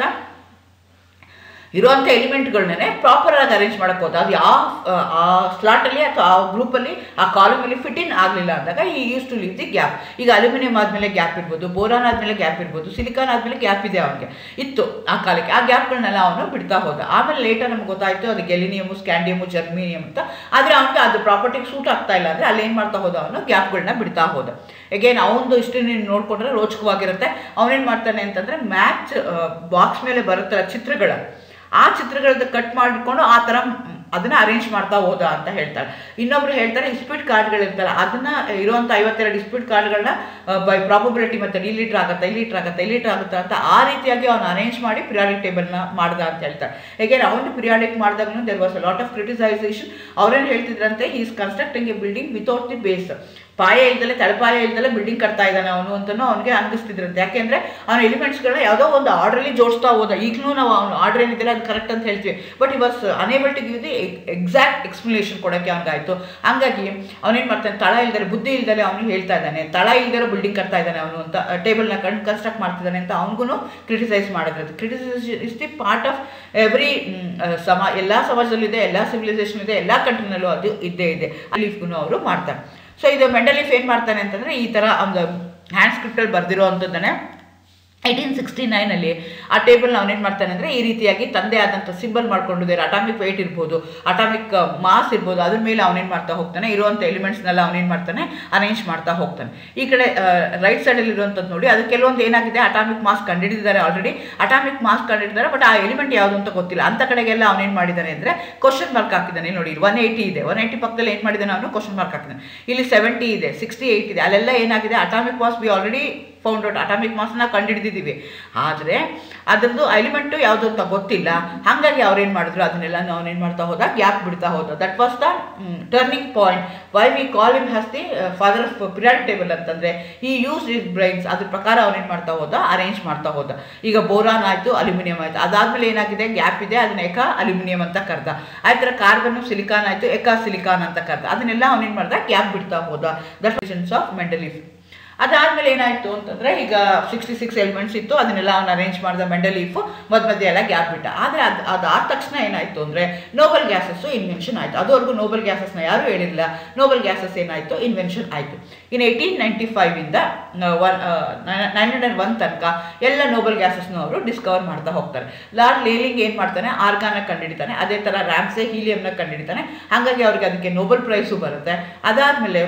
ಇರುವಂಥ ಎಲಿಮೆಂಟ್ಗಳನ್ನೇ ಪ್ರಾಪರಾಗಿ ಅರೇಂಜ್ ಮಾಡೋಕ್ಕೆ ಹೋದ ಅದು ಯಾವ ಆ ಸ್ಲಾಟಲ್ಲಿ ಅಥವಾ ಆ ಗ್ರೂಪಲ್ಲಿ ಆ ಕಾಲಮಲ್ಲಿ ಫಿಟ್ ಇನ್ ಆಗಲಿಲ್ಲ ಅಂದಾಗ he use to leave the gap ಈಗ ಅಲ್ಯೂಮಿನಿಯಂ ಆದಮೇಲೆ ಗ್ಯಾಪ್ ಇರ್ಬೋದು ಬೋರಾನ್ ಆದಮೇಲೆ ಗ್ಯಾಪ್ ಇರ್ಬೋದು ಸಿಲಿಕಾನ್ ಆದಮೇಲೆ ಗ್ಯಾಪ್ ಇದೆ ಅವನಿಗೆ ಇತ್ತು ಆ ಕಾಲಕ್ಕೆ ಆ ಗ್ಯಾಪ್ಗಳನ್ನೆಲ್ಲ ಅವನು ಬಿಡ್ತಾ ಹೋದ ಆಮೇಲೆ ಲೇಟರ್ ನಮ್ಗೆ ಗೊತ್ತಾಯಿತು ಅದು ಗೆಲಿನಿಯಮು ಸ್ಕ್ಯಾಂಡಿಯಮು ಜರ್ಮೀನಿಯಂ ಅಂತ ಆದರೆ ಅವನಿಗೆ ಅದು ಪ್ರಾಪರ್ಟಿಗೆ ಸೂಟ್ ಆಗ್ತಾ ಇಲ್ಲ ಅಂದರೆ ಅಲ್ಲಿ ಏನು ಮಾಡ್ತಾ ಹೋದ ಅವನು ಗ್ಯಾಪ್ಗಳನ್ನ ಬಿಡ್ತಾ ಹೋದ ಎಗೇನ್ ಅವನದು ಇಷ್ಟು ನೀನು ನೋಡಿಕೊಂಡ್ರೆ ರೋಚಕವಾಗಿರುತ್ತೆ ಅವನೇನು ಮಾಡ್ತಾನೆ ಅಂತಂದರೆ ಮ್ಯಾಚ್ ಬಾಕ್ಸ್ ಮೇಲೆ ಬರುತ್ತಲ್ಲ ಚಿತ್ರಗಳ ಆ ಚಿತ್ರಗಳದ್ದು ಕಟ್ ಮಾಡಿಕೊಂಡು ಆ ಥರ ಅದನ್ನ ಅರೇಂಜ್ ಮಾಡ್ತಾ ಹೋದ ಅಂತ ಹೇಳ್ತಾಳೆ ಇನ್ನೊಬ್ರು ಹೇಳ್ತಾರೆ ಇಸ್ಪಿಟ್ ಕಾರ್ಡ್ಗಳಿರ್ತಾರೆ ಅದನ್ನ ಇರುವಂಥ ಐವತ್ತೆರಡು ಇಸ್ಪಿಟ್ ಕಾರ್ಡ್ಗಳನ್ನ ಬೈ ಪ್ರಾಬಬಿಲಿಟಿ ಮತ್ತೆ ಈ ಲೀಟ್ರ್ ಆಗುತ್ತೆ ಈ ಲೀಟ್ರ್ ಆಗುತ್ತೆ ಈ ಲೀಟ್ರ್ ಆಗುತ್ತೆ ಅಂತ ಆ ರೀತಿಯಾಗಿ ಅವನು ಅರೇಂಜ್ ಮಾಡಿ ಪಿರಿಯಾಡಿಕ್ ಟೇಬಲ್ನ ಮಾಡ್ದ ಅಂತ ಹೇಳ್ತಾರೆ ಹೇಗೆ ಅವನು ಪಿರಿಯಾಡಿಕ್ ಮಾಡಿದಾಗಲೂ there was a lot of criticisation ಅವ್ರೇನು ಹೇಳ್ತಿದ್ರಂತೆ is constructing a building without the base ಪಾಯ ಇಲ್ದಲೆ ತಳಪಾಯ ಇಲ್ದಲೆ ಬಿಲ್ಡಿಂಗ್ ಕಟ್ತಾ ಇದ್ದಾನೆ ಅವನು ಅಂತಲೂ ಅವನಿಗೆ ಅನಿಸ್ತಿದ್ರಂತೆ ಯಾಕೆಂದ್ರೆ ಅವನ ಎಲಿಮೆಂಟ್ಸ್ಗಳನ್ನ ಯಾವುದೋ ಒಂದು ಆರ್ಡ್ರಲ್ಲಿ ಜೋಡಿಸ್ತಾ ಹೋದ ಈಗಲೂ ನಾವು ಅವನು ಆರ್ಡರ್ ಏನಿದೆ ಅದು ಕರೆಕ್ಟ್ ಅಂತ ಹೇಳ್ತೀವಿ but he was unable to give the exact explanation ಕೊಡೋಕ್ಕೆ ಹಂಗಾಯ್ತು ಹಂಗಾಗಿ ಅವನೇನು ಮಾಡ್ತಾನೆ ತಳ ಇಲ್ದರೆ ಬುದ್ಧಿ ಇಲ್ದಲೆ ಅವನು ಹೇಳ್ತಾ ಇದ್ದಾನೆ ತಳ ಇಲ್ದಿರೋ ಬಿಲ್ಡಿಂಗ್ ಕಟ್ತಾ ಇದ್ದಾನೆ ಅವನು ಅಂತ ಟೇಬಲ್ನ ಕಣ್ ಕನ್ಸ್ಟ್ರಕ್ಟ್ ಮಾಡ್ತಿದ್ದಾನೆ ಅಂತ ಅವನಿಗೂ ಕ್ರಿಟಿಸೈಸ್ ಮಾಡಿದ್ರೆ criticisation is the part of every ಸಮ ಎಲ್ಲ ಸಮಾಜದಲ್ಲಿದೆ ಎಲ್ಲ ಸಿವಿಲೈಸೇಷನ್ ಇದೆ ಎಲ್ಲ ಕಂಟ್ರಿನಲ್ಲೂ ಅದು ಇದ್ದೇ ಇದೆ ಅಲ್ಲಿಫ್ಗೂ ಅವರು ಮಾಡ್ತಾರೆ ಸೊ ಇದು ಮೆಂಡಲಿಫ್ ಏನು ಮಾಡ್ತಾನೆ ಅಂತಂದರೆ ಈ ಥರ ಒಂದು ಹ್ಯಾಂಡ್ ಸ್ಕ್ರಿಪ್ಟಲ್ಲಿ ಬರೆದಿರೋ ಅಂಥದ್ದನ್ನೇ ಏಯ್ಟೀನ್ ಸಿಕ್ಸ್ಟಿ ನೈನಲ್ಲಿ ಆ ಟೇಬಲ್ನ ಅವನೇನು ಮಾಡ್ತಾನೆ ಅಂದರೆ ಈ ರೀತಿಯಾಗಿ ತಂದೆ ಆದಂಥ ಸಿಂಬಲ್ ಮಾಡ್ಕೊಂಡಿದ್ದಾರೆ ಅಟಾಮಿಕ್ ವೆಯ್ಟ್ ಇರ್ಬೋದು ಅಟಾಮಿಕ್ ಮಾಸ್ ಇರ್ಬೋದು ಅದ್ರ ಮೇಲೆ ಅವನೇನು ಮಾಡ್ತಾ ಹೋಗ್ತಾನೆ ಇರುವಂಥ ಎಲಿಮೆಂಟ್ಸ್ನೆಲ್ಲ ಅವನೇನು ಮಾಡ್ತಾನೆ ಅರೇಂಜ್ ಮಾಡ್ತಾ ಹೋಗ್ತಾನೆ ಈ ಕಡೆ ರೈಟ್ ಸೈಡಲ್ಲಿ ಇರುವಂಥದ್ದು ನೋಡಿ ಅದು ಕೆಲವೊಂದು ಏನಾಗಿದೆ ಅಟಾಮಿಕ್ ಮಾಸ್ ಕಂಡಿಡಿದ್ದಾರೆ ಆಲ್ರೆಡಿ ಅಟಾಮಿಕ್ ಮಾಸ್ ಕಂಡಿಡಿದ್ದಾರೆ ಬಟ್ ಆ ಎಲಿಮೆಂಟ್ ಯಾವುದು ಅಂತ ಗೊತ್ತಿಲ್ಲ ಅಂತ ಕಡೆಗೆಲ್ಲ ಅವನೇನು ಮಾಡಿದ್ದಾನೆ ಅಂದರೆ ಕ್ವಶನ್ ಮಾರ್ಕ್ ಹಾಕಿದ್ದಾನೆ ನೋಡಿ ಒನ್ ಏಯ್ಟಿ ಇದೆ ಒನ್ ಏಯ್ಟಿ ಪಕ್ಕದಲ್ಲಿ ಏನು ಮಾಡಿದ್ದಾನೆ ಅವನು ಕ್ವಶನ್ ಮಾರ್ಕ್ ಹಾಕಿದ್ದಾನೆ ಇಲ್ಲಿ ಸೆವೆಂಟಿ ಇದೆ ಸಿಕ್ಸ್ಟಿ ಏಯ್ಟ್ ಇದೆ ಅಲ್ಲೆಲ್ಲ ಏನಾಗಿದೆ atomic mass be already found out atomic ಮಾಸ್ನ ಕಂಡುಹಿಡಿದಿದ್ದೀವಿ ಆದರೆ ಅದರದ್ದು ಎಲಿಮೆಂಟು ಯಾವುದು ಅಂತ ಗೊತ್ತಿಲ್ಲ ಹಾಗಾಗಿ ಅವ್ರೇನು ಮಾಡಿದ್ರು ಅದನ್ನೆಲ್ಲ ಅವನೇನು ಮಾಡ್ತಾ ಹೋದ ಗ್ಯಾಪ್ ಬಿಡ್ತಾ ಹೋದ that was the turning point why we call him has the father of period table ಅಂತಂದರೆ ಈ ಯೂಸ್ ಇಸ್ ಬ್ರೈನ್ಸ್ ಅದ್ರ ಪ್ರಕಾರ ಅವನೇನು ಮಾಡ್ತಾ ಹೋದ ಅರೇಂಜ್ ಮಾಡ್ತಾ ಹೋದ ಈಗ ಬೋರಾನ್ ಆಯಿತು ಅಲ್ಯೂಮಿನಿಯಂ ಆಯಿತು ಅದಾದಮೇಲೆ ಏನಾಗಿದೆ ಗ್ಯಾಪ್ ಇದೆ ಅದನ್ನ ಎಕಾ ಅಲ್ಯೂಮಿನಿಯಂ ಅಂತ ಕರೆದ ಆ ಥರ ಕಾರ್ಬನ್ ಸಿಲಿಕಾನ್ ಆಯಿತು ಎಕಾ ಸಿಲಿಕಾನ್ ಅಂತ ಕರೆದ ಅದನ್ನೆಲ್ಲ ಅವನೇನು ಮಾಡ್ದ ಗ್ಯಾಪ್ ಬಿಡ್ತಾ ಹೋದ ದಟ್ ಆಫ್ ಮೆಂಡಲಿಫ್ ಅದಾದಮೇಲೆ ಏನಾಯಿತು ಅಂತಂದರೆ ಈಗ ಸಿಕ್ಸ್ಟಿ ಸಿಕ್ಸ್ ಎಲಿಮೆಂಟ್ಸ್ ಇತ್ತು ಅದನ್ನೆಲ್ಲ ಅವನು ಅರೇಂಜ್ ಮಾಡಿದ ಮೆಂಡಲೀಫು ಮಧ್ಯ ಮಧ್ಯೆ ಎಲ್ಲ ಗ್ಯಾಪ್ ಬಿಟ್ಟ ಆದರೆ ಅದು ಅದಾದ ತಕ್ಷಣ ಏನಾಯಿತು ಅಂದರೆ ನೋಬಲ್ ಗ್ಯಾಸಸ್ಸು ಇನ್ವೆನ್ಷನ್ ಆಯಿತು ಅದುವರೆಗೂ ನೋಬಲ್ ಗ್ಯಾಸಸ್ನ ಯಾರೂ ಹೇಳಿರಲಿಲ್ಲ ನೋಬಲ್ ಗ್ಯಾಸಸ್ ಏನಾಯಿತು ಇನ್ವೆನ್ಷನ್ ಆಯಿತು ಇನ್ನು ಏಯ್ಟೀನ್ ನೈಂಟಿ ಫೈವಿಂದ ಒನ್ ನೈನ್ ಹಂಡ್ರೆಡ್ ಒನ್ ತನಕ ಎಲ್ಲ ನೋಬಲ್ ಗ್ಯಾಸಸ್ನ ಅವರು ಡಿಸ್ಕವರ್ ಮಾಡ್ತಾ ಹೋಗ್ತಾರೆ ಲಾರ್ಡ್ ಲೇಲಿಂಗ್ ಏನು ಮಾಡ್ತಾನೆ ಆರ್ಗಾನ ಕಂಡುಹಿಡಿತಾನೆ ಅದೇ ಥರ ರ್ಯಾಮ್ಸೆ ಹೀಲಿಯಂನ ಕಂಡುಹಿಡಿತಾನೆ ಹಾಗಾಗಿ ಅವ್ರಿಗೆ ಅದಕ್ಕೆ ನೋಬಲ್ ಪ್ರೈಸು ಬರುತ್ತೆ ಅದಾದಮೇಲೆ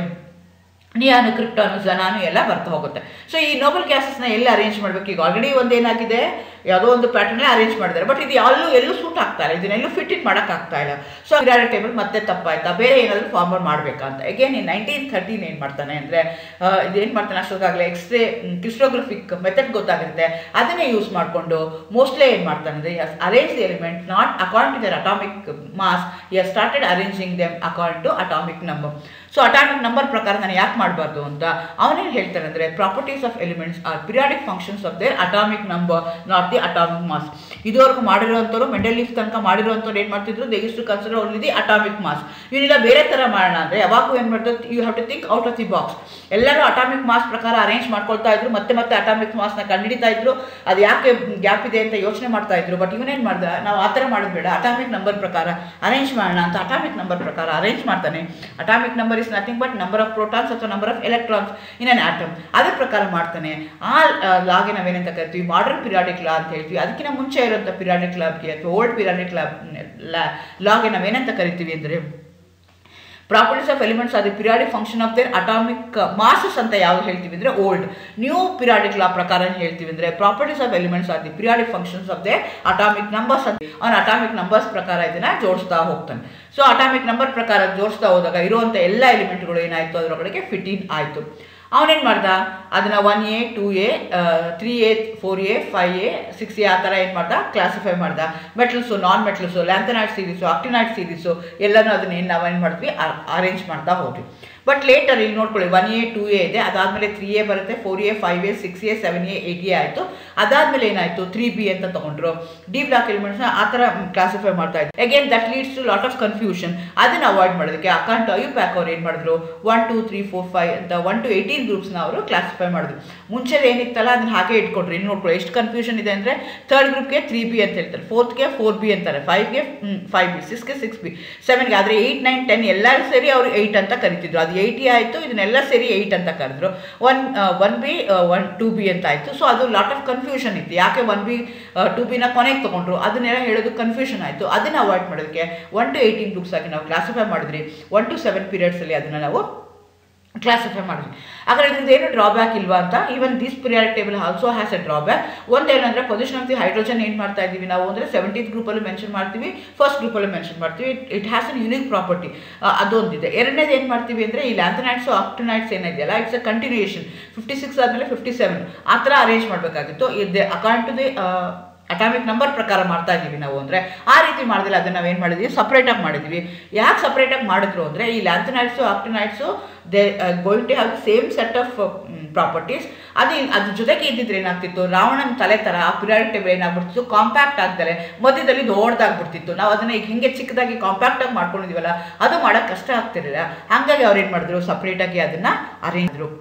ನಿಯಾನು ಕ್ರಿಪ್ಟಾನು ಜನಾನು ಎಲ್ಲ ಬರ್ತಾ ಹೋಗುತ್ತೆ ಸೊ ಈ ನೋಬಲ್ ಗ್ಯಾಸಸ್ನ ಎಲ್ಲಿ ಅರೇಂಜ್ ಮಾಡಬೇಕು ಈಗ ಆಲ್ರೆಡಿ ಒಂದು ಏನಾಗಿದೆ ಯಾವುದೋ ಒಂದು ಪ್ಯಾಟರ್ನೇ ಅರೇಂಜ್ ಮಾಡಿದ್ದಾರೆ ಬಟ್ ಇದು ಎಲ್ಲೂ ಎಲ್ಲೂ ಸೂಟ್ ಆಗ್ತಾ ಇಲ್ಲ ಇದನ್ನೆಲ್ಲೂ ಫಿಟ್ ಇಟ್ ಮಾಡೋಕ್ಕಾಗ್ತಾ ಇಲ್ಲ ಸೊ ಪಿರಿಯಾಡ ಟೇಬಲ್ ಮತ್ತೆ ತಪ್ಪಾಯ್ತಾ ಬೇರೆ ಏನಾದರೂ ಫಾರ್ಮರ್ ಮಾಡಬೇಕಂತ ಅಗೇನ್ ಈ ನೈನ್ಟೀನ್ ಥರ್ಟೀನ್ ಏನು ಮಾಡ್ತಾನೆ ಅಂದರೆ ಇದೇನು ಮಾಡ್ತಾನೆ ಅಷ್ಟೊತ್ತಾಗಲೇ ಎಕ್ಸ್ರೇ ಕ್ರಿಸ್ಟೋಗ್ರಫಿಕ್ ಮೆಥಡ್ ಗೊತ್ತಾಗಿರುತ್ತೆ ಅದನ್ನೇ ಯೂಸ್ ಮಾಡಿಕೊಂಡು ಮೋಸ್ಟ್ಲಿ ಏನು ಮಾಡ್ತಾನೆ ಅಂದರೆ arrange the element not according to their atomic mass you started arranging them according to atomic number so atomic number ಪ್ರಕಾರ ನಾನು ಯಾಕೆ ಮಾಡಬಾರ್ದು ಅಂತ ಅವನೇನು ಹೇಳ್ತಾನೆ ಅಂದರೆ properties of elements are periodic functions of their atomic number not the atomic mass ಇದುವರೆಗೂ ಮಾಡಿರೋಂಥವ್ರು ಮೆಂಡಲೀಫ್ ತನಕ ಮಾಡಿರೋಂಥವ್ರು ಏನು ಮಾಡ್ತಿದ್ರು they is to consider only the atomic mass ಇವನ್ನೆಲ್ಲ ಬೇರೆ ಥರ ಮಾಡೋಣ ಅಂದರೆ ಯಾವಾಗೂ ಏನು ಮಾಡ್ತಾರೆ you have to think out of the box ಎಲ್ಲರೂ ಅಟಾಮಿಕ್ ಮಾಸ್ ಪ್ರಕಾರ ಅರೇಂಜ್ ಮಾಡ್ಕೊಳ್ತಾ ಇದ್ರು ಮತ್ತೆ ಮತ್ತೆ ಅಟಾಮಿಕ್ ಮಾಸ್ನ ಕಂಡುಹಿಡಿತಾ ಇದ್ರು ಅದು ಯಾಕೆ ಗ್ಯಾಪ್ ಇದೆ ಅಂತ ಯೋಚನೆ ಮಾಡ್ತಾ ಇದ್ರು ಬಟ್ ಇವನೇನು ಮಾಡ್ದ ನಾವು ಆ ಥರ ಮಾಡೋದು ಬೇಡ ಅಟಾಮಿಕ್ ನಂಬರ್ ಪ್ರಕಾರ ಅರೇಂಜ್ ಮಾಡೋಣ ಅಂತ ಅಟಾಮಿಕ್ ನಂಬರ್ ಪ್ರಕಾರ ಅರೇಂಜ್ ಮಾಡ್ತಾನೆ atomic number is nothing but number of protons ಅಥವಾ number of electrons in an atom ಅದ್ರ ಪ್ರಕಾರ ಮಾಡ್ತಾನೆ ಆ ಲಾಗೆ ನಾವೇನಂತ ಕರಿತೀವಿ ಮಾಡರ್ನ್ ಪಿರಿಯಾಡಿಕ್ ಲಾ ಅಂತ ಹೇಳ್ತೀವಿ ಅದಕ್ಕಿಂತ ಮುಂಚೆ ಇರೋಂಥ ಪಿರಿಯಾಡಿಕ್ ಲಾಬ್ಗೆ ಅಥವಾ ಓಲ್ಡ್ ಪಿರಿಯಾಡಿಕ್ ಲಾಬ್ ಲಾಗೆ ನಾವೇನಂತ ಕರಿತೀವಿ ಅಂದರೆ ಪ್ರಾಪರ್ಟೀಸ್ ಆಫ್ ಎಲಿಮೆಂಟ್ಸ್ ಅದು periodic function of their atomic masses ಅಂತ ಯಾವ್ದು ಹೇಳ್ತೀವಿ ಅಂದರೆ ಓಲ್ಡ್ ನ್ಯೂ ಪಿರಿಯಾಡಿಕ್ ಲಾ ಪ್ರಕಾರ ಏನು ಹೇಳ್ತೀವಿ ಅಂದರೆ properties of elements are the periodic functions of their atomic numbers ಅಂತ ಅವನ ಅಟಾಮಿಕ್ ನಂಬರ್ಸ್ ಪ್ರಕಾರ ಇದನ್ನ ಜೋಡಿಸ್ತಾ ಹೋಗ್ತಾನೆ ಸೊ ಅಟಾಮಿಕ್ ನಂಬರ್ ಪ್ರಕಾರ ಜೋಡಿಸ್ತಾ ಹೋದಾಗ ಇರುವಂಥ ಎಲ್ಲ ಎಲಿಮೆಂಟ್ಗಳು ಏನಾಯಿತು ಅದರೊಳಗೆ ಫಿಟ್ ಇನ್ ಆಯಿತು ಅವನೇನು ಮಾಡ್ದ ಅದನ್ನು one A two A three A four A five A six A ಆ ಥರ ಏನು ಮಾಡ್ದ ಕ್ಲಾಸಿಫೈ ಮಾಡ್ದ metals non metals lanthanide series actinide series ಎಲ್ಲನೂ ಅದನ್ನ ಏನು ನಾವೇನು ಮಾಡಿದ್ವಿ ಅರೇಂಜ್ ಮಾಡ್ತಾ ಹೋದ್ವಿ ಬಟ್ ಲೇಟರ್ ಇಲ್ಲಿ ನೋಡ್ಕೊಳ್ಳಿ ಒನ್ ಎ ಟೂ ಎ ಇದೆ ಅದಾದಮೇಲೆ ತ್ರೀ ಎ ಬರುತ್ತೆ four A five A six A seven A eight A ಆಯಿತು ಅದಾದಮೇಲೆ ಏನಾಯಿತು ತ್ರೀ ಬಿ ಅಂತ ತೊಗೊಂಡ್ರು ಡಿ ಬ್ಲಾಕ್ ಎಲಿಮೆಂಟ್ಸ್ನ ಆ ಥರ ಕ್ಲಾಸಿಫೈ ಮಾಡ್ತಾ ಇದ್ರು again that leads to lot of confusion ಅದನ್ನು ಅವಾಯ್ಡ್ ಮಾಡೋದಕ್ಕೆ ಅಕಾಂಟ್ ಅಯು ಪ್ಯಾಕ್ ಅವ್ರು ಏನು ಮಾಡಿದ್ರು one two three four five ಅಂತ ಒನ್ ಟು ಏಯ್ಟೀನ್ ಗ್ರೂಪ್ಸ್ನ ಅವರು ಕ್ಲಾಸಿಫೈ ಮಾಡಿದ್ರು ಮುಂಚೆ ಏನಿತ್ತಲ್ಲ ಅದನ್ನ ಹಾಗೆ ಇಟ್ಕೊಟ್ರಿ ಇನ್ನು ನೋಡ್ಕೊಳ್ಳಿ ಎಷ್ಟು ಕನ್ಫ್ಯೂಷನ್ ಇದೆ ಅಂದರೆ ಥರ್ಡ್ ಗ್ರೂಪ್ಗೆ ತ್ರೀ ಬಿ ಅಂತ ಹೇಳ್ತಾರೆ ಫೋರ್ತ್ಗೆ ಫೋರ್ ಬಿ ಅಂತಾರೆ ಫೈವ್ಗೆ ಫೈವ್ ಬಿ ಸಿಕ್ಸ್ಗೆ ಸಿಕ್ಸ್ ಬಿ ಸೆವೆನ್ಗೆ ಆದರೆ ಏಯ್ಟ್ ನೈನ್ ಟೆನ್ ಎಲ್ಲರೂ ಸೇರಿ ಅವರು ಏಯ್ಟ್ ಅಂತ ಕರಿತಿದ್ರು ಅದು ಏಯ್ಟಿ ಆಯಿತು ಇದನ್ನೆಲ್ಲ ಸೇರಿ ಏಯ್ಟ್ ಅಂತ ಕರೆದ್ರು one one B one two B ಅಂತ ಆಯಿತು ಸೊ ಅದು ಲಾಟ್ ಆಫ್ ಕನ್ಫ್ಯೂಷನ್ ಇತ್ತು ಯಾಕೆ ಒನ್ ಬಿ ಟು ಬಿನ ಕೊನೆಗೆ ತೊಗೊಂಡ್ರು ಅದನ್ನೆಲ್ಲ ಹೇಳೋದು ಕನ್ಫ್ಯೂಷನ್ ಆಯಿತು ಅದನ್ನು ಅವಾಯ್ಡ್ ಮಾಡೋದಕ್ಕೆ ಒನ್ ಟು ಏಯ್ಟೀನ್ ಗ್ರೂಪ್ಸ್ ಆಗಿ ನಾವು ಕ್ಲಾಸಿಫೈ ಮಾಡಿದ್ರಿ ಒನ್ ಟು ಸೆವೆನ್ ಪೀರಿಯಡ್ಸಲ್ಲಿ ಅದನ್ನು ನಾವು ಕ್ಲಾಸಿಫೈ ಮಾಡಿದ್ವಿ ಹಾಗಾದ್ರೆ ಇದ್ರದ್ದು ಏನು ಡ್ರಾಬ್ಯಾಕ್ ಇಲ್ವಾ ಅಂತ even this periodic table also has a drawback ಒಂದೇನಂದ್ರೆ ಪೊಸಿಷನ್ ಆಫ್ ದಿ ಹೈಡ್ರೋಜನ್ ಏನು ಮಾಡ್ತಾ ಇದ್ದೀವಿ ನಾವು ಅಂದರೆ ಸೆವೆಂಟೀನ್ ಗ್ರೂಪಲ್ಲಿ ಮೆನ್ಷನ್ ಮಾಡ್ತೀವಿ ಫಸ್ಟ್ ಗ್ರೂಪಲ್ಲಿ ಮೆನ್ಷನ್ ಮಾಡ್ತೀವಿ it has an unique property ಅದೊಂದಿದೆ ಎರಡನೇದು ಏನು ಮಾಡ್ತೀವಿ ಅಂದರೆ ಈ ಲ್ಯಾಂಥನೈಟ್ಸು ಆಕ್ಟನೈಟ್ಸ್ ಏನಿದೆಯಲ್ಲ it's a continuation fifty six ಆದಮೇಲೆ ಫಿಫ್ಟಿ ಸೆವೆನ್ ಆ ಥರ ಅರೇಂಜ್ ಮಾಡಬೇಕಾಗಿತ್ತು ಇದೆ accord to the atomic number ಪ್ರಕಾರ ಮಾಡ್ತಾ ಇದ್ದೀವಿ ನಾವು ಅಂದರೆ ಆ ರೀತಿ ಮಾಡಿದ್ರೆ ಅದನ್ನು ನಾವೇನು ಮಾಡಿದ್ವಿ ಸಪ್ರೇಟಾಗಿ ಮಾಡಿದ್ವಿ ಯಾಕೆ ಸಪ್ರೇಟಾಗಿ ಮಾಡಿದ್ರು ಅಂದರೆ ಈ lanthanides actinides they going to have same set of properties ಅದು ಅದ್ರ ಜೊತೆಗೆ ಇದ್ದಿದ್ರೆ ಏನಾಗ್ತಿತ್ತು ರಾವಣನ ತಲೆ ಥರ ಆ ಪಿರಿಯಾಡಿಕ್ ಟೇಬಲ್ ಏನಾಗ್ಬಿಡ್ತಿತ್ತು ಕಾಂಪ್ಯಾಕ್ಟ್ ಆಗ್ತಾರೆ ಮಧ್ಯದಲ್ಲಿ ದೊಡ್ಡದಾಗ್ಬಿಡ್ತಿತ್ತು ನಾವು ಅದನ್ನು ಈಗ ಹಿಂಗೆ ಚಿಕ್ಕದಾಗಿ ಕಾಂಪ್ಯಾಕ್ಟಾಗಿ ಮಾಡ್ಕೊಂಡಿದ್ದೀವಲ್ಲ ಅದು ಮಾಡೋಕ್ಕೆ ಕಷ್ಟ ಆಗ್ತಿರಲಿಲ್ಲ ಹಾಗಾಗಿ ಅವ್ರು ಏನು ಮಾಡಿದ್ರು ಸಪ್ರೇಟಾಗಿ ಅದನ್ನು ಅರೇಂಜ್ರು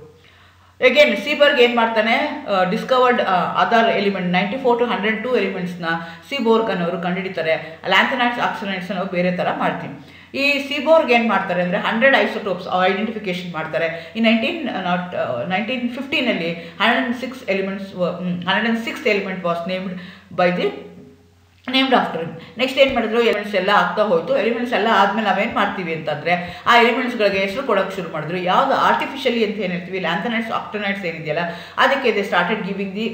ಎಗೇನ್ ಸೀಬರ್ಗ್ ಏನು ಮಾಡ್ತಾನೆ discovered other element ninety four to hundred two ಎಲಿಮೆಂಟ್ಸ್ನ ಸಿಬೋರ್ಗ್ ಅನ್ನೋರು ಕಂಡುಹಿಡಿತಾರೆ ಲ್ಯಾಂಥನೈಟ್ಸ್ ಆಕ್ಸಿನೈಟ್ಸ್ ನಾವು ಬೇರೆ ಥರ ಮಾಡ್ತೀವಿ ಈ ಸಿಬೋರ್ಗ್ ಏನು ಮಾಡ್ತಾರೆ ಅಂದರೆ ಹಂಡ್ರೆಡ್ ಐಸೋಟೋಪ್ಸ್ ಐಡೆಂಟಿಫಿಕೇಶನ್ ಮಾಡ್ತಾರೆ ಈ ನೈನ್ಟೀನ್ ನಾಟ್ ನೈನ್ಟೀನ್ ಫಿಫ್ಟೀನಲ್ಲಿ hundred and six elements hundred and six element was named by the named after next ಏನು ಮಾಡಿದ್ರು ಎಲಿಮೆಂಟ್ಸ್ ಎಲ್ಲ ಆಗ್ತಾ ಹೋಯಿತು ಎಲಿಮೆಂಟ್ಸ್ ಎಲ್ಲ ಆದಮೇಲೆ ನಾವೇನು ಮಾಡ್ತೀವಿ ಅಂತಂದರೆ ಆ ಎಲಿಮೆಂಟ್ಸ್ಗಳಿಗೆ ಹೆಸರು ಕೊಡೋಕ್ಕೆ ಶುರು ಮಾಡಿದ್ರು ಯಾವುದು ಆರ್ಟಿಫಿಷಿಯಲಿ ಅಂತ ಏನು ಹೇಳ್ತೀವಿ ಲ್ಯಾಂಥನೈಟ್ಸ್ ಆಕ್ಟನೈಟ್ಸ್ ಏನಿದೆಯಲ್ಲ ಅದಕ್ಕೆ they started giving the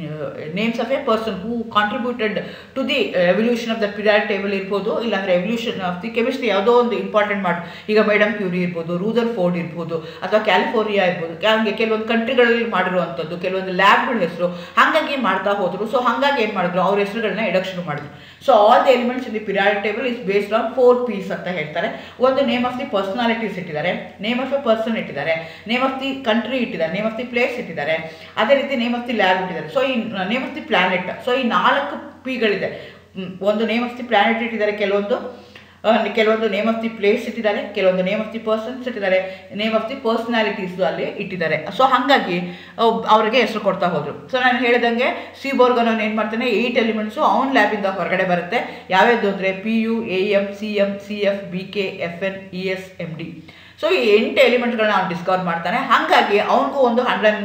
names of a person who contributed to the evolution of the period table ಇರ್ಬೋದು ಇಲ್ಲಾಂದರೆ ಎವಲ್ಯೂಷನ್ ಆಫ್ ದಿ ಕೆಮಿಸ್ಟ್ರಿ ಯಾವುದೋ ಒಂದು ಇಂಪಾರ್ಟೆಂಟ್ ಮಾಡಿ ಈಗ ಮೇಡಮ್ ಕ್ಯೂರಿ ಇರ್ಬೋದು ರೂದರ್ ಫೋರ್ಡ್ ಇರ್ಬೋದು ಅಥವಾ ಕ್ಯಾಲಿಫೋರ್ನಿಯಾ ಇರ್ಬೋದು ಹಾಗೆ ಕೆಲವೊಂದು ಕಂಟ್ರಿಗಳಲ್ಲಿ ಮಾಡಿರುವಂಥದ್ದು ಕೆಲವೊಂದು ಲ್ಯಾಬ್ಗಳ ಹೆಸರು ಹಾಗಾಗಿ ಮಾಡ್ತಾ ಹೋದರು ಸೊ ಹಾಗಾಗಿ ಏನು ಮಾಡಿದ್ರು ಅವ್ರ ಹೆಸರುಗಳನ್ನ ಇಡಕ್ಕೆ ಶುರು ಮಾಡಿದ್ರು so all the elements in the periodic table is based on four P's ಅಂತ ಹೇಳ್ತಾರೆ ಒಂದು ನೇಮ್ ಆಫ್ ದಿ ಪರ್ಸನಾಲಿಟೀಸ್ ಇಟ್ಟಿದ್ದಾರೆ ನೇಮ್ ಆಫ್ ಎ ಪರ್ಸನ್ ಇಟ್ಟಿದ್ದಾರೆ ನೇಮ್ ಆಫ್ ದಿ ಕಂಟ್ರಿ ಇಟ್ಟಿದ್ದಾರೆ ನೇಮ್ ಆಫ್ ದಿ ಪ್ಲೇಸ್ ಇಟ್ಟಿದ್ದಾರೆ ಅದೇ ರೀತಿ ನೇಮ್ ಆಫ್ ದಿ ಲ್ಯಾಬ್ ಇಟ್ಟಿದ್ದಾರೆ ಸೊ ಈ name of the planet so ಈ ನಾಲ್ಕು ಪಿಗಳಿದೆ ಒಂದು ನೇಮ್ ಆಫ್ ದಿ ಪ್ಲಾನೆಟ್ ಇಟ್ಟಿದ್ದಾರೆ ಕೆಲವೊಂದು ಕೆಲವೊಂದು ನೇಮ್ ಆಫ್ ದಿ ಪ್ಲೇಸ್ ಇಟ್ಟಿದ್ದಾರೆ ಕೆಲವೊಂದು ನೇಮ್ ಆಫ್ ದಿ ಪರ್ಸನ್ಸ್ ಇಟ್ಟಿದ್ದಾರೆ ನೇಮ್ ಆಫ್ ದಿ ಪರ್ಸನಾಲಿಟೀಸ್ ಅಲ್ಲಿ ಇಟ್ಟಿದ್ದಾರೆ ಸೊ ಹಾಗಾಗಿ ಅವರಿಗೆ ಹೆಸರು ಕೊಡ್ತಾ ಹೋದ್ರು ಸೊ ನಾನು ಹೇಳಿದಂಗೆ ಸಿ ಬೋರ್ಗನ್ ಏನು ಮಾಡ್ತಾನೆ ಏಯ್ಟ್ ಎಲಿಮೆಂಟ್ಸು ಅವ್ನ ಲ್ಯಾಬಿಂದ ಹೊರಗಡೆ ಬರುತ್ತೆ ಯಾವ್ಯಾವುದು ಅಂದರೆ P U A M C M C F B K F N E S M D so ಈ ಎಂಟು ಎಲಿಮೆಂಟ್ಗಳನ್ನ ಅವ್ನು ಡಿಸ್ಕವರ್ ಮಾಡ್ತಾನೆ ಹಾಗಾಗಿ ಅವನಿಗೂ ಒಂದು ಹಂಡ್ರೆಡ್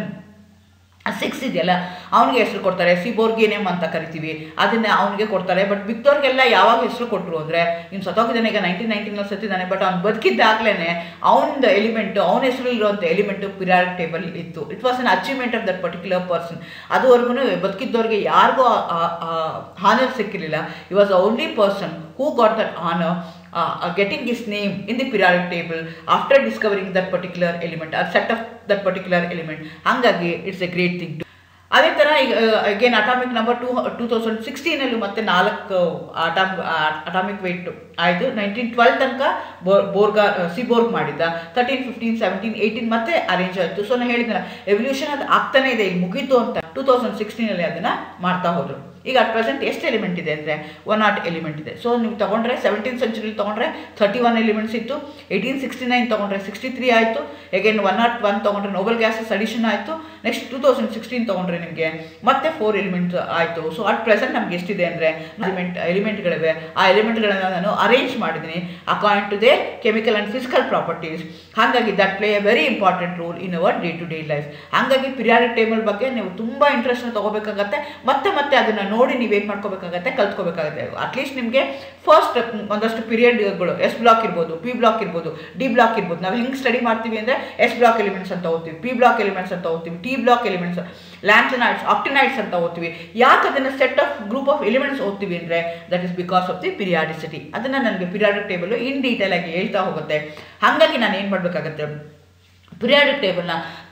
ಸಿಕ್ಸ್ ಇದೆಯಲ್ಲ ಅವನಿಗೆ ಹೆಸರು ಕೊಡ್ತಾರೆ ಸಿಬೋರ್ಗೇನೇಮ್ ಅಂತ ಕರಿತೀವಿ ಅದನ್ನ ಅವನಿಗೆ ಕೊಡ್ತಾರೆ ಬಟ್ ವಿಕ್ಟೋರ್ಗೆಲ್ಲ ಯಾವಾಗ ಹೆಸರು ಕೊಟ್ಟರು ಅಂದರೆ ಇನ್ನು ಸತ್ತೋಗಿದ್ದಾನೆ ಈಗ ನೈನ್ಟೀನ್ ನೈನ್ಟೀನಲ್ಲಿ ಸತ್ತಿದ್ದಾನೆ ಬಟ್ ಅವ್ನು ಬದುಕಿದ್ದಾಗಲೇ ಅವನದು ಎಲಿಮೆಂಟು ಅವನ ಹೆಸರು ಇರುವಂಥ ಎಲಿಮೆಂಟು ಪಿರಿಯಾಡಿಕ್ ಟೇಬಲ್ ಇತ್ತು it was an achievement of that particular person ಅದುವರೆಗೂ ಬದುಕಿದ್ದವ್ರಿಗೆ ಯಾರಿಗೂ ಹಾನರ್ ಸಿಕ್ಕಿರಲಿಲ್ಲ he was only person who got that honour uh, uh, getting his name in the periodic table after discovering that particular element or set of that particular element ಹಾಗಾಗಿ it's a great thing ಅದೇ ಥರ ಈಗ again atomic number two two thousand ಸಿಕ್ಸ್ಟೀನಲ್ಲೂ ಮತ್ತೆ ನಾಲ್ಕು atom atomic weight ಆಯಿತು nineteen twelve ತನಕ ಬೋರ್ ಬೋರ್ಗಾ ಸಿಬೋರ್ಗ್ ಮಾಡಿದ್ದ ತರ್ಟೀನ್ ಫಿಫ್ಟೀನ್ ಸೆವೆಂಟೀನ್ ಏಯ್ಟೀನ್ ಮತ್ತೆ ಅರೇಂಜ್ ಆಯಿತು ಸೊ ನಾನು ಹೇಳಿದ್ನಲ್ಲ ಎವಲ್ಯೂಷನ್ ಅದು ಆಗ್ತಾನೆ ಇದೆ ಈಗ ಮುಗೀತು ಅಂತ ಟೂ ತೌಸಂಡ್ ಸಿಕ್ಸ್ಟೀನಲ್ಲಿ ಅದನ್ನು ಮಾಡ್ತಾ ಹೋದರು ಈಗ ಅಟ್ ಪ್ರೆಸೆಂಟ್ ಎಷ್ಟು ಎಲಿಮೆಂಟ್ ಇದೆ ಅಂದರೆ ಒನ್ ನಾಟ್ ಎಲಿಮೆಂಟ್ ಇದೆ ಸೊ ನೀವು ತೊಗೊಂಡ್ರೆ ಸೆವೆಂಟೀನ್ ಸೆಂಚುರಿ ತೊಗೊಂಡ್ರೆ ಥರ್ಟಿ ಒನ್ ಎಲಿಮೆಂಟ್ಸ್ ಇತ್ತು ಏಯ್ಟೀನ್ ಸಿಕ್ಸ್ಟಿ ನೈನ್ ತೊಗೊಂಡ್ರೆ ಸಿಕ್ಸ್ಟಿ ತ್ರೀ ಆಯಿತು ಎಗೇನ್ ಒನ್ ನಾಟ್ ಒನ್ ತೊಗೊಂಡ್ರೆ ನೋಬಲ್ ಗ್ಯಾಸಸ್ ಅಡಿಷನ್ ಆಯಿತು ನೆಕ್ಸ್ಟ್ ಟೂ ತೌಸಂಡ್ ಸಿಕ್ಸ್ಟೀನ್ ತೊಗೊಂಡ್ರೆ ನಿಮಗೆ ಮತ್ತೆ ಫೋರ್ ಎಲಿಮೆಂಟ್ಸ್ ಆಯಿತು ಸೊ ಅಟ್ ಪ್ರೆಸೆಂಟ್ ನಮ್ಗೆ ಎಷ್ಟಿದೆ ಅಂದರೆ ಎಲಿಮೆಂಟ್ ಎಲಿಮೆಂಟ್ಗಳಿವೆ ಆ ಎಲಿಮೆಂಟ್ಗಳನ್ನು ನಾನು ಅರೇಂಜ್ ಮಾಡಿದ್ದೀನಿ according to the chemical and physical properties ಹಾಗಾಗಿ that play a very important role in our day to day life ಹಾಗಾಗಿ ಪಿರಿಯಾಡಿಕ್ ಟೇಬಲ್ ಬಗ್ಗೆ ನೀವು ತುಂಬ ಇಂಟ್ರೆಸ್ಟ್ನ ತೊಗೋಬೇಕಾಗತ್ತೆ ಮತ್ತೆ ಮತ್ತೆ ಅದನ್ನು ನೋಡಿ ನೀವೇನು ಮಾಡ್ಕೋಬೇಕಾಗತ್ತೆ ಕಲ್ತ್ಕೋಬೇಕಾಗತ್ತೆ ಅಟ್ಲೀಸ್ಟ್ ನಿಮಗೆ ಫಸ್ಟ್ ಒಂದಷ್ಟು ಪೀರಿಯಡ್ಗಳು ಎಸ್ ಬ್ಲಾಕ್ ಇರ್ಬೋದು ಪಿ ಬ್ಲಾಕ್ ಇರ್ಬೋದು ಡಿ ಬ್ಲಾಕ್ ಇರ್ಬೋದು ನಾವು ಹೆಂಗೆ ಸ್ಟಡಿ ಮಾಡ್ತೀವಿ ಅಂದರೆ ಎಸ್ ಬ್ಲಾಕ್ ಎಲಿಮೆಂಟ್ಸ್ ಅಂತ ಓದ್ತೀವಿ ಪಿ ಬ್ಲಾಕ್ ಎಲಿಮೆಂಟ್ಸ್ ಅಂತ ಓದ್ತೀವಿ T block elements lanthanides actinides ಅಂತ ಓದ್ತೀವಿ ಯಾಕೆ ಅದನ್ನು set of group of elements ಓದ್ತೀವಿ ಅಂದರೆ that is because of the periodicity ಅದನ್ನು ನನಗೆ ಪಿರಿಯಾಡಿಕ್ ಟೇಬಲ್ ಇನ್ ಡೀಟೇಲ್ ಆಗಿ ಹೇಳ್ತಾ ಹೋಗುತ್ತೆ ಹಾಗಾಗಿ ನಾನು ಏನು ಮಾಡಬೇಕಾಗತ್ತೆ ಪಿರಿಯಾಡಿಕ್ ಟೇಬಲ್ನ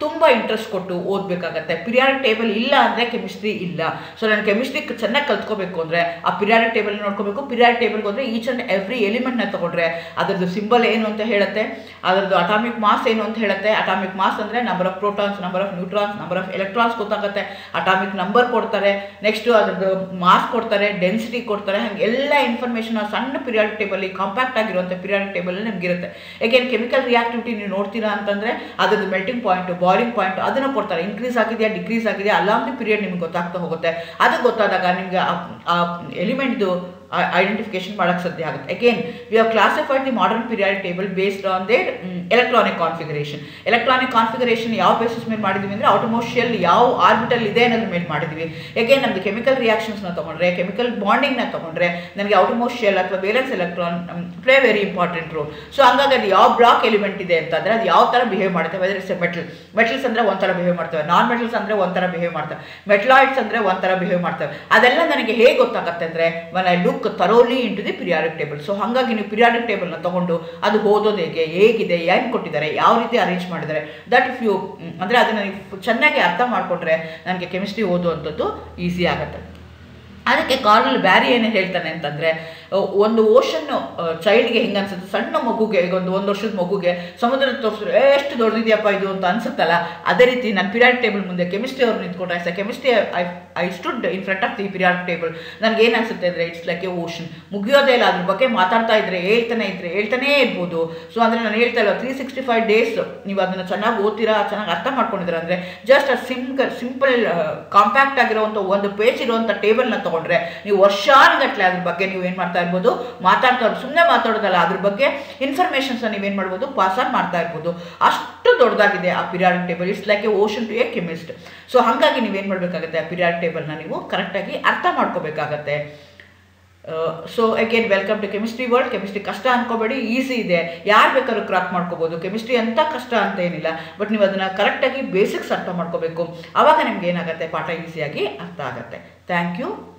ತುಂಬ ಇಂಟ್ರೆಸ್ಟ್ ಕೊಟ್ಟು ಓದಬೇಕಾಗತ್ತೆ ಪಿರಿಯಾಡಿಕ್ ಟೇಬಲ್ ಇಲ್ಲ ಅಂದರೆ ಕೆಮಿಸ್ಟ್ರಿ ಇಲ್ಲ ಸೊ ನಾನು ಕೆಮಿಸ್ಟ್ರಿ ಚೆನ್ನಾಗಿ ಕಲ್ತ್ಕೋಬೇಕು ಅಂದರೆ ಆ ಪಿರಿಯಾಡಿಕ್ ಟೇಬಲ್ ನೋಡ್ಕೋಬೇಕು ಪಿರಿಯಾಡಿಕ್ ಟೇಬಲ್ಗೆ ಹೋದರೆ ಈಚ್ ಆ್ಯಂಡ್ ಎವ್ರಿ ಎಲಿಮೆಂಟ್ನ ತೊಗೊಂಡ್ರೆ ಅದರದ್ದು ಸಿಂಬಲ್ ಏನು ಅಂತ ಹೇಳುತ್ತೆ ಅದರದ್ದು ಅಟಾಮಿಕ್ ಮಾಸ್ ಏನು ಅಂತ ಹೇಳುತ್ತೆ ಅಟಾಮಿಕ್ ಮಾಸ್ ಅಂದರೆ number of protons number of neutrons number of electrons ಗೊತ್ತಾಗುತ್ತೆ ಅಟಾಮಿಕ್ ನಂಬರ್ ಕೊಡ್ತಾರೆ ನೆಕ್ಸ್ಟು ಅದ್ರದ್ದು ಮಾಸ್ ಕೊಡ್ತಾರೆ ಡೆನ್ಸಿಟಿ ಕೊಡ್ತಾರೆ ಹಾಗೆ ಎಲ್ಲ ಇನ್ಫಾರ್ಮೇಷನ್ ಸಣ್ಣ ಪಿರಿಯಾಡಿಕ್ ಟೇಬಲ್ ಕಾಂಪ್ಯಾಕ್ಟ್ ಆಗಿರುವಂಥ ಪಿರಿಯಾಡಿಕ್ ಟೇಬಲ್ ನಮಗಿರುತ್ತೆ ಏಕೆಂದ್ರೆ ಕೆಮಿಕಲ್ ರಿಯಾಕ್ಟಿವಿಟಿ ನೀವು ನೋಡ್ತೀರಾ ಅಂತಂದರೆ ಅದರದ್ದು ಮೆಲ್ಟಿಂಗ್ ಪಾಯಿಂಟ್ ಬಾಯ್ಲಿಂಗ್ ಪಾಯಿಂಟ್ ಅದನ್ನು ಕೊಡ್ತಾರೆ ಇನ್ಕ್ರೀಸ್ ಆಗಿದೆಯಾ ಡಿಕ್ರೀಸ್ ಆಗಿದೆಯಾ ಅಲಾಂಗ್ ದಿ ಪೀರಿಯಡ್ ನಿಮ್ಗೆ ಗೊತ್ತಾಗ್ತಾ ಹೋಗುತ್ತೆ ಅದು ಗೊತ್ತಾದಾಗ ನಿಮಗೆ ಆ ಎಲಿಮೆಂಟ್ದು ಐಡೆಂಟಿಫಿಕೇಶನ್ ಮಾಡೋಕ್ಕೆ ಸಾಧ್ಯ ಆಗುತ್ತೆ again we have classified the modern periodic table based on the electronic configuration electronic configuration ಯಾವ ಬೇಸಿಸ್ ಮೇಲೆ ಮಾಡಿದ್ವಿ ಅಂದರೆ ಆಟೋಮೋಷಿಯಲ್ ಯಾವ ಆರ್ಬಿಟಲ್ ಇದೆ ಅನ್ನೋದ್ರ ಮೇಲೆ ಮಾಡಿದ್ವಿ ಅಗೇನ್ ನಮ್ಮದು ಕೆಮಿಕಲ್ ರಿಯಾಕ್ಷನ್ಸ್ನ ತೊಗೊಂಡ್ರೆ ಕೆಮಿಕಲ್ ಬಾಂಡಿಂಗ್ನ ತೊಗೊಂಡ್ರೆ ನನಗೆ ಆಟೋಮೋಷಿಯಲ್ ಅಥವಾ valence electron play very important role so ಹಂಗಾಗಿ ಅದು ಯಾವ ಬ್ಲಾಕ್ ಎಲಿಮೆಂಟ್ ಇದೆ ಅಂತಂದರೆ ಅದು ಯಾವ ಥರ ಬಿಹೇವ್ ಮಾಡುತ್ತೆ whether it's a metal metals ಅಂದರೆ ಒಂಥರ ಬಿಹೇವ್ ಮಾಡ್ತವೆ ನಾನ್ ಮೆಟಲ್ಸ್ ಅಂದರೆ ಒಂಥರ ಬಿಹೇವ್ ಮಾಡ್ತವೆ ಮೆಟ್ಲಾಯ್ಡ್ಸ್ ಅಂದರೆ ಒಂಥರ ಬಿಹೇವ್ ಮಾಡ್ತವೆ ಅದೆಲ್ಲ ನನಗೆ ಹೇಗೆ ಗೊತ್ತಾಗುತ್ತೆ ಅಂದರೆ when I look thoroughly into the periodic table so ಹಾಗಾಗಿ ನೀವು ಪಿರಿಯಾಡಿಕ್ ಟೇಬಲ್ನ ತೊಗೊಂಡು ಅದು ಓದೋದು ಹೇಗೆ ಹೇಗಿದೆ ಏನು ಕೊಟ್ಟಿದ್ದಾರೆ ಯಾವ ರೀತಿ ಅರೇಂಜ್ ಮಾಡಿದ್ದಾರೆ ದಟ್ ಇಫ್ ಯು ಅಂದರೆ ಅದನ್ನು ನೀವು ಚೆನ್ನಾಗಿ ಅರ್ಥ ಮಾಡಿಕೊಂಡ್ರೆ ನನಗೆ ಕೆಮಿಸ್ಟ್ರಿ ಓದುವಂಥದ್ದು ಈಸಿ ಆಗುತ್ತೆ ಅದಕ್ಕೆ ಕಾರ್ನಲ್ ಬ್ಯಾರಿ ಏನು ಹೇಳ್ತಾನೆ ಅಂತಂದರೆ ಒಂದು ಓಷನ್ ಚೈಲ್ಡ್ಗೆ ಹೆಂಗೆ ಅನ್ಸುತ್ತೆ ಸಣ್ಣ ಮಗುಗೆ ಈಗ ಒಂದು ಒಂದು ವರ್ಷದ ಮಗುಗೆ ಸಮುದ್ರ ತೋರಿಸಿದ್ರೆ ಎಷ್ಟು ದೊಡ್ಡದಿದೆಯಪ್ಪ ಇದು ಅಂತ ಅನ್ಸುತ್ತಲ್ಲ ಅದೇ ರೀತಿ ನಾನು ಪಿರಿಯಾಡ್ ಟೇಬಲ್ ಮುಂದೆ ಕೆಮಿಸ್ಟ್ರಿ ಅವ್ರು ನಿಂತ್ಕೊಂಡ್ರೆ ಆಯ್ತು chemistry I I stood in front of the period table ನನಗೆ ಏನು ಅನ್ಸುತ್ತೆ ಅಂದರೆ ಇಟ್ಸ್ ಲೈಕ್ ಎ ಓಷನ್ ಮುಗಿಯೋದೇ ಇಲ್ಲ ಅದ್ರ ಬಗ್ಗೆ ಮಾತಾಡ್ತಾ ಇದ್ರೆ ಹೇಳ್ತಾನೆ ಇದ್ರೆ ಹೇಳ್ತಾನೇ ಇರ್ಬೋದು ಸೊ ಅಂದರೆ ನಾನು ಹೇಳ್ತಾ ಇಲ್ಲ ತ್ರೀ ಸಿಕ್ಸ್ಟಿ ಫೈವ್ ಡೇಸ್ ನೀವು ಅದನ್ನು ಚೆನ್ನಾಗಿ ಓದ್ತೀರಾ ಚೆನ್ನಾಗಿ ಅರ್ಥ ಮಾಡ್ಕೊಂಡಿದ್ದೀರಾ ಅಂದರೆ just a simple simple compact ಆಗಿರುವಂಥ ಒಂದು ಪೇಜ್ ಇರುವಂಥ ಟೇಬಲ್ನ ತೊಗೊಂಡ್ರೆ ನೀವು ವರ್ಷಾನುಗಟ್ಟಲೆ ಅದ್ರ ಬಗ್ಗೆ ನೀವು ಏನು ಮಾಡ್ತಾ ಇರ್ಬೋದು ಮಾತಾಡ್ತಾ ಸುಮ್ಮನೆ ಮಾತಾಡೋದಲ್ಲ ಅದ್ರ ಬಗ್ಗೆ ಇನ್ಫಾರ್ಮೇಷನ್ಸ್ನ ನೀವೇನು ಮಾಡ್ಬೋದು ಪಾಸ್ ಆನ್ ಮಾಡ್ತಾ ಇರ್ಬೋದು ಅಷ್ಟು ದೊಡ್ಡದಾಗಿದೆ ಆ periodic table it's like a ocean to a chemist so ಹಾಗಾಗಿ ನೀವೇನು ಮಾಡಬೇಕಾಗುತ್ತೆ ಆ ಪಿರಿಯಾಡಿಕ್ ಟೇಬಲ್ನ ನೀವು ಕರೆಕ್ಟಾಗಿ ಅರ್ಥ ಮಾಡ್ಕೋಬೇಕಾಗತ್ತೆ so again welcome to chemistry world chemistry ಕಷ್ಟ ಅನ್ಕೋಬೇಡಿ ಈಸಿ ಇದೆ ಯಾರು ಬೇಕಾದ್ರೂ ಕ್ರಾಕ್ ಮಾಡ್ಕೋಬೋದು ಕೆಮಿಸ್ಟ್ರಿ ಅಂತ ಕಷ್ಟ ಅಂತ ಏನಿಲ್ಲ ಬಟ್ ನೀವು ಅದನ್ನು ಕರೆಕ್ಟಾಗಿ ಬೇಸಿಕ್ಸ್ ಅರ್ಥ ಮಾಡ್ಕೋಬೇಕು ಆವಾಗ ನಿಮ್ಗೆ ಏನಾಗುತ್ತೆ ಪಾಠ ಈಸಿಯಾಗಿ ಅರ್ಥ ಆಗುತ್ತೆ ಥ್ಯಾಂಕ್ ಯು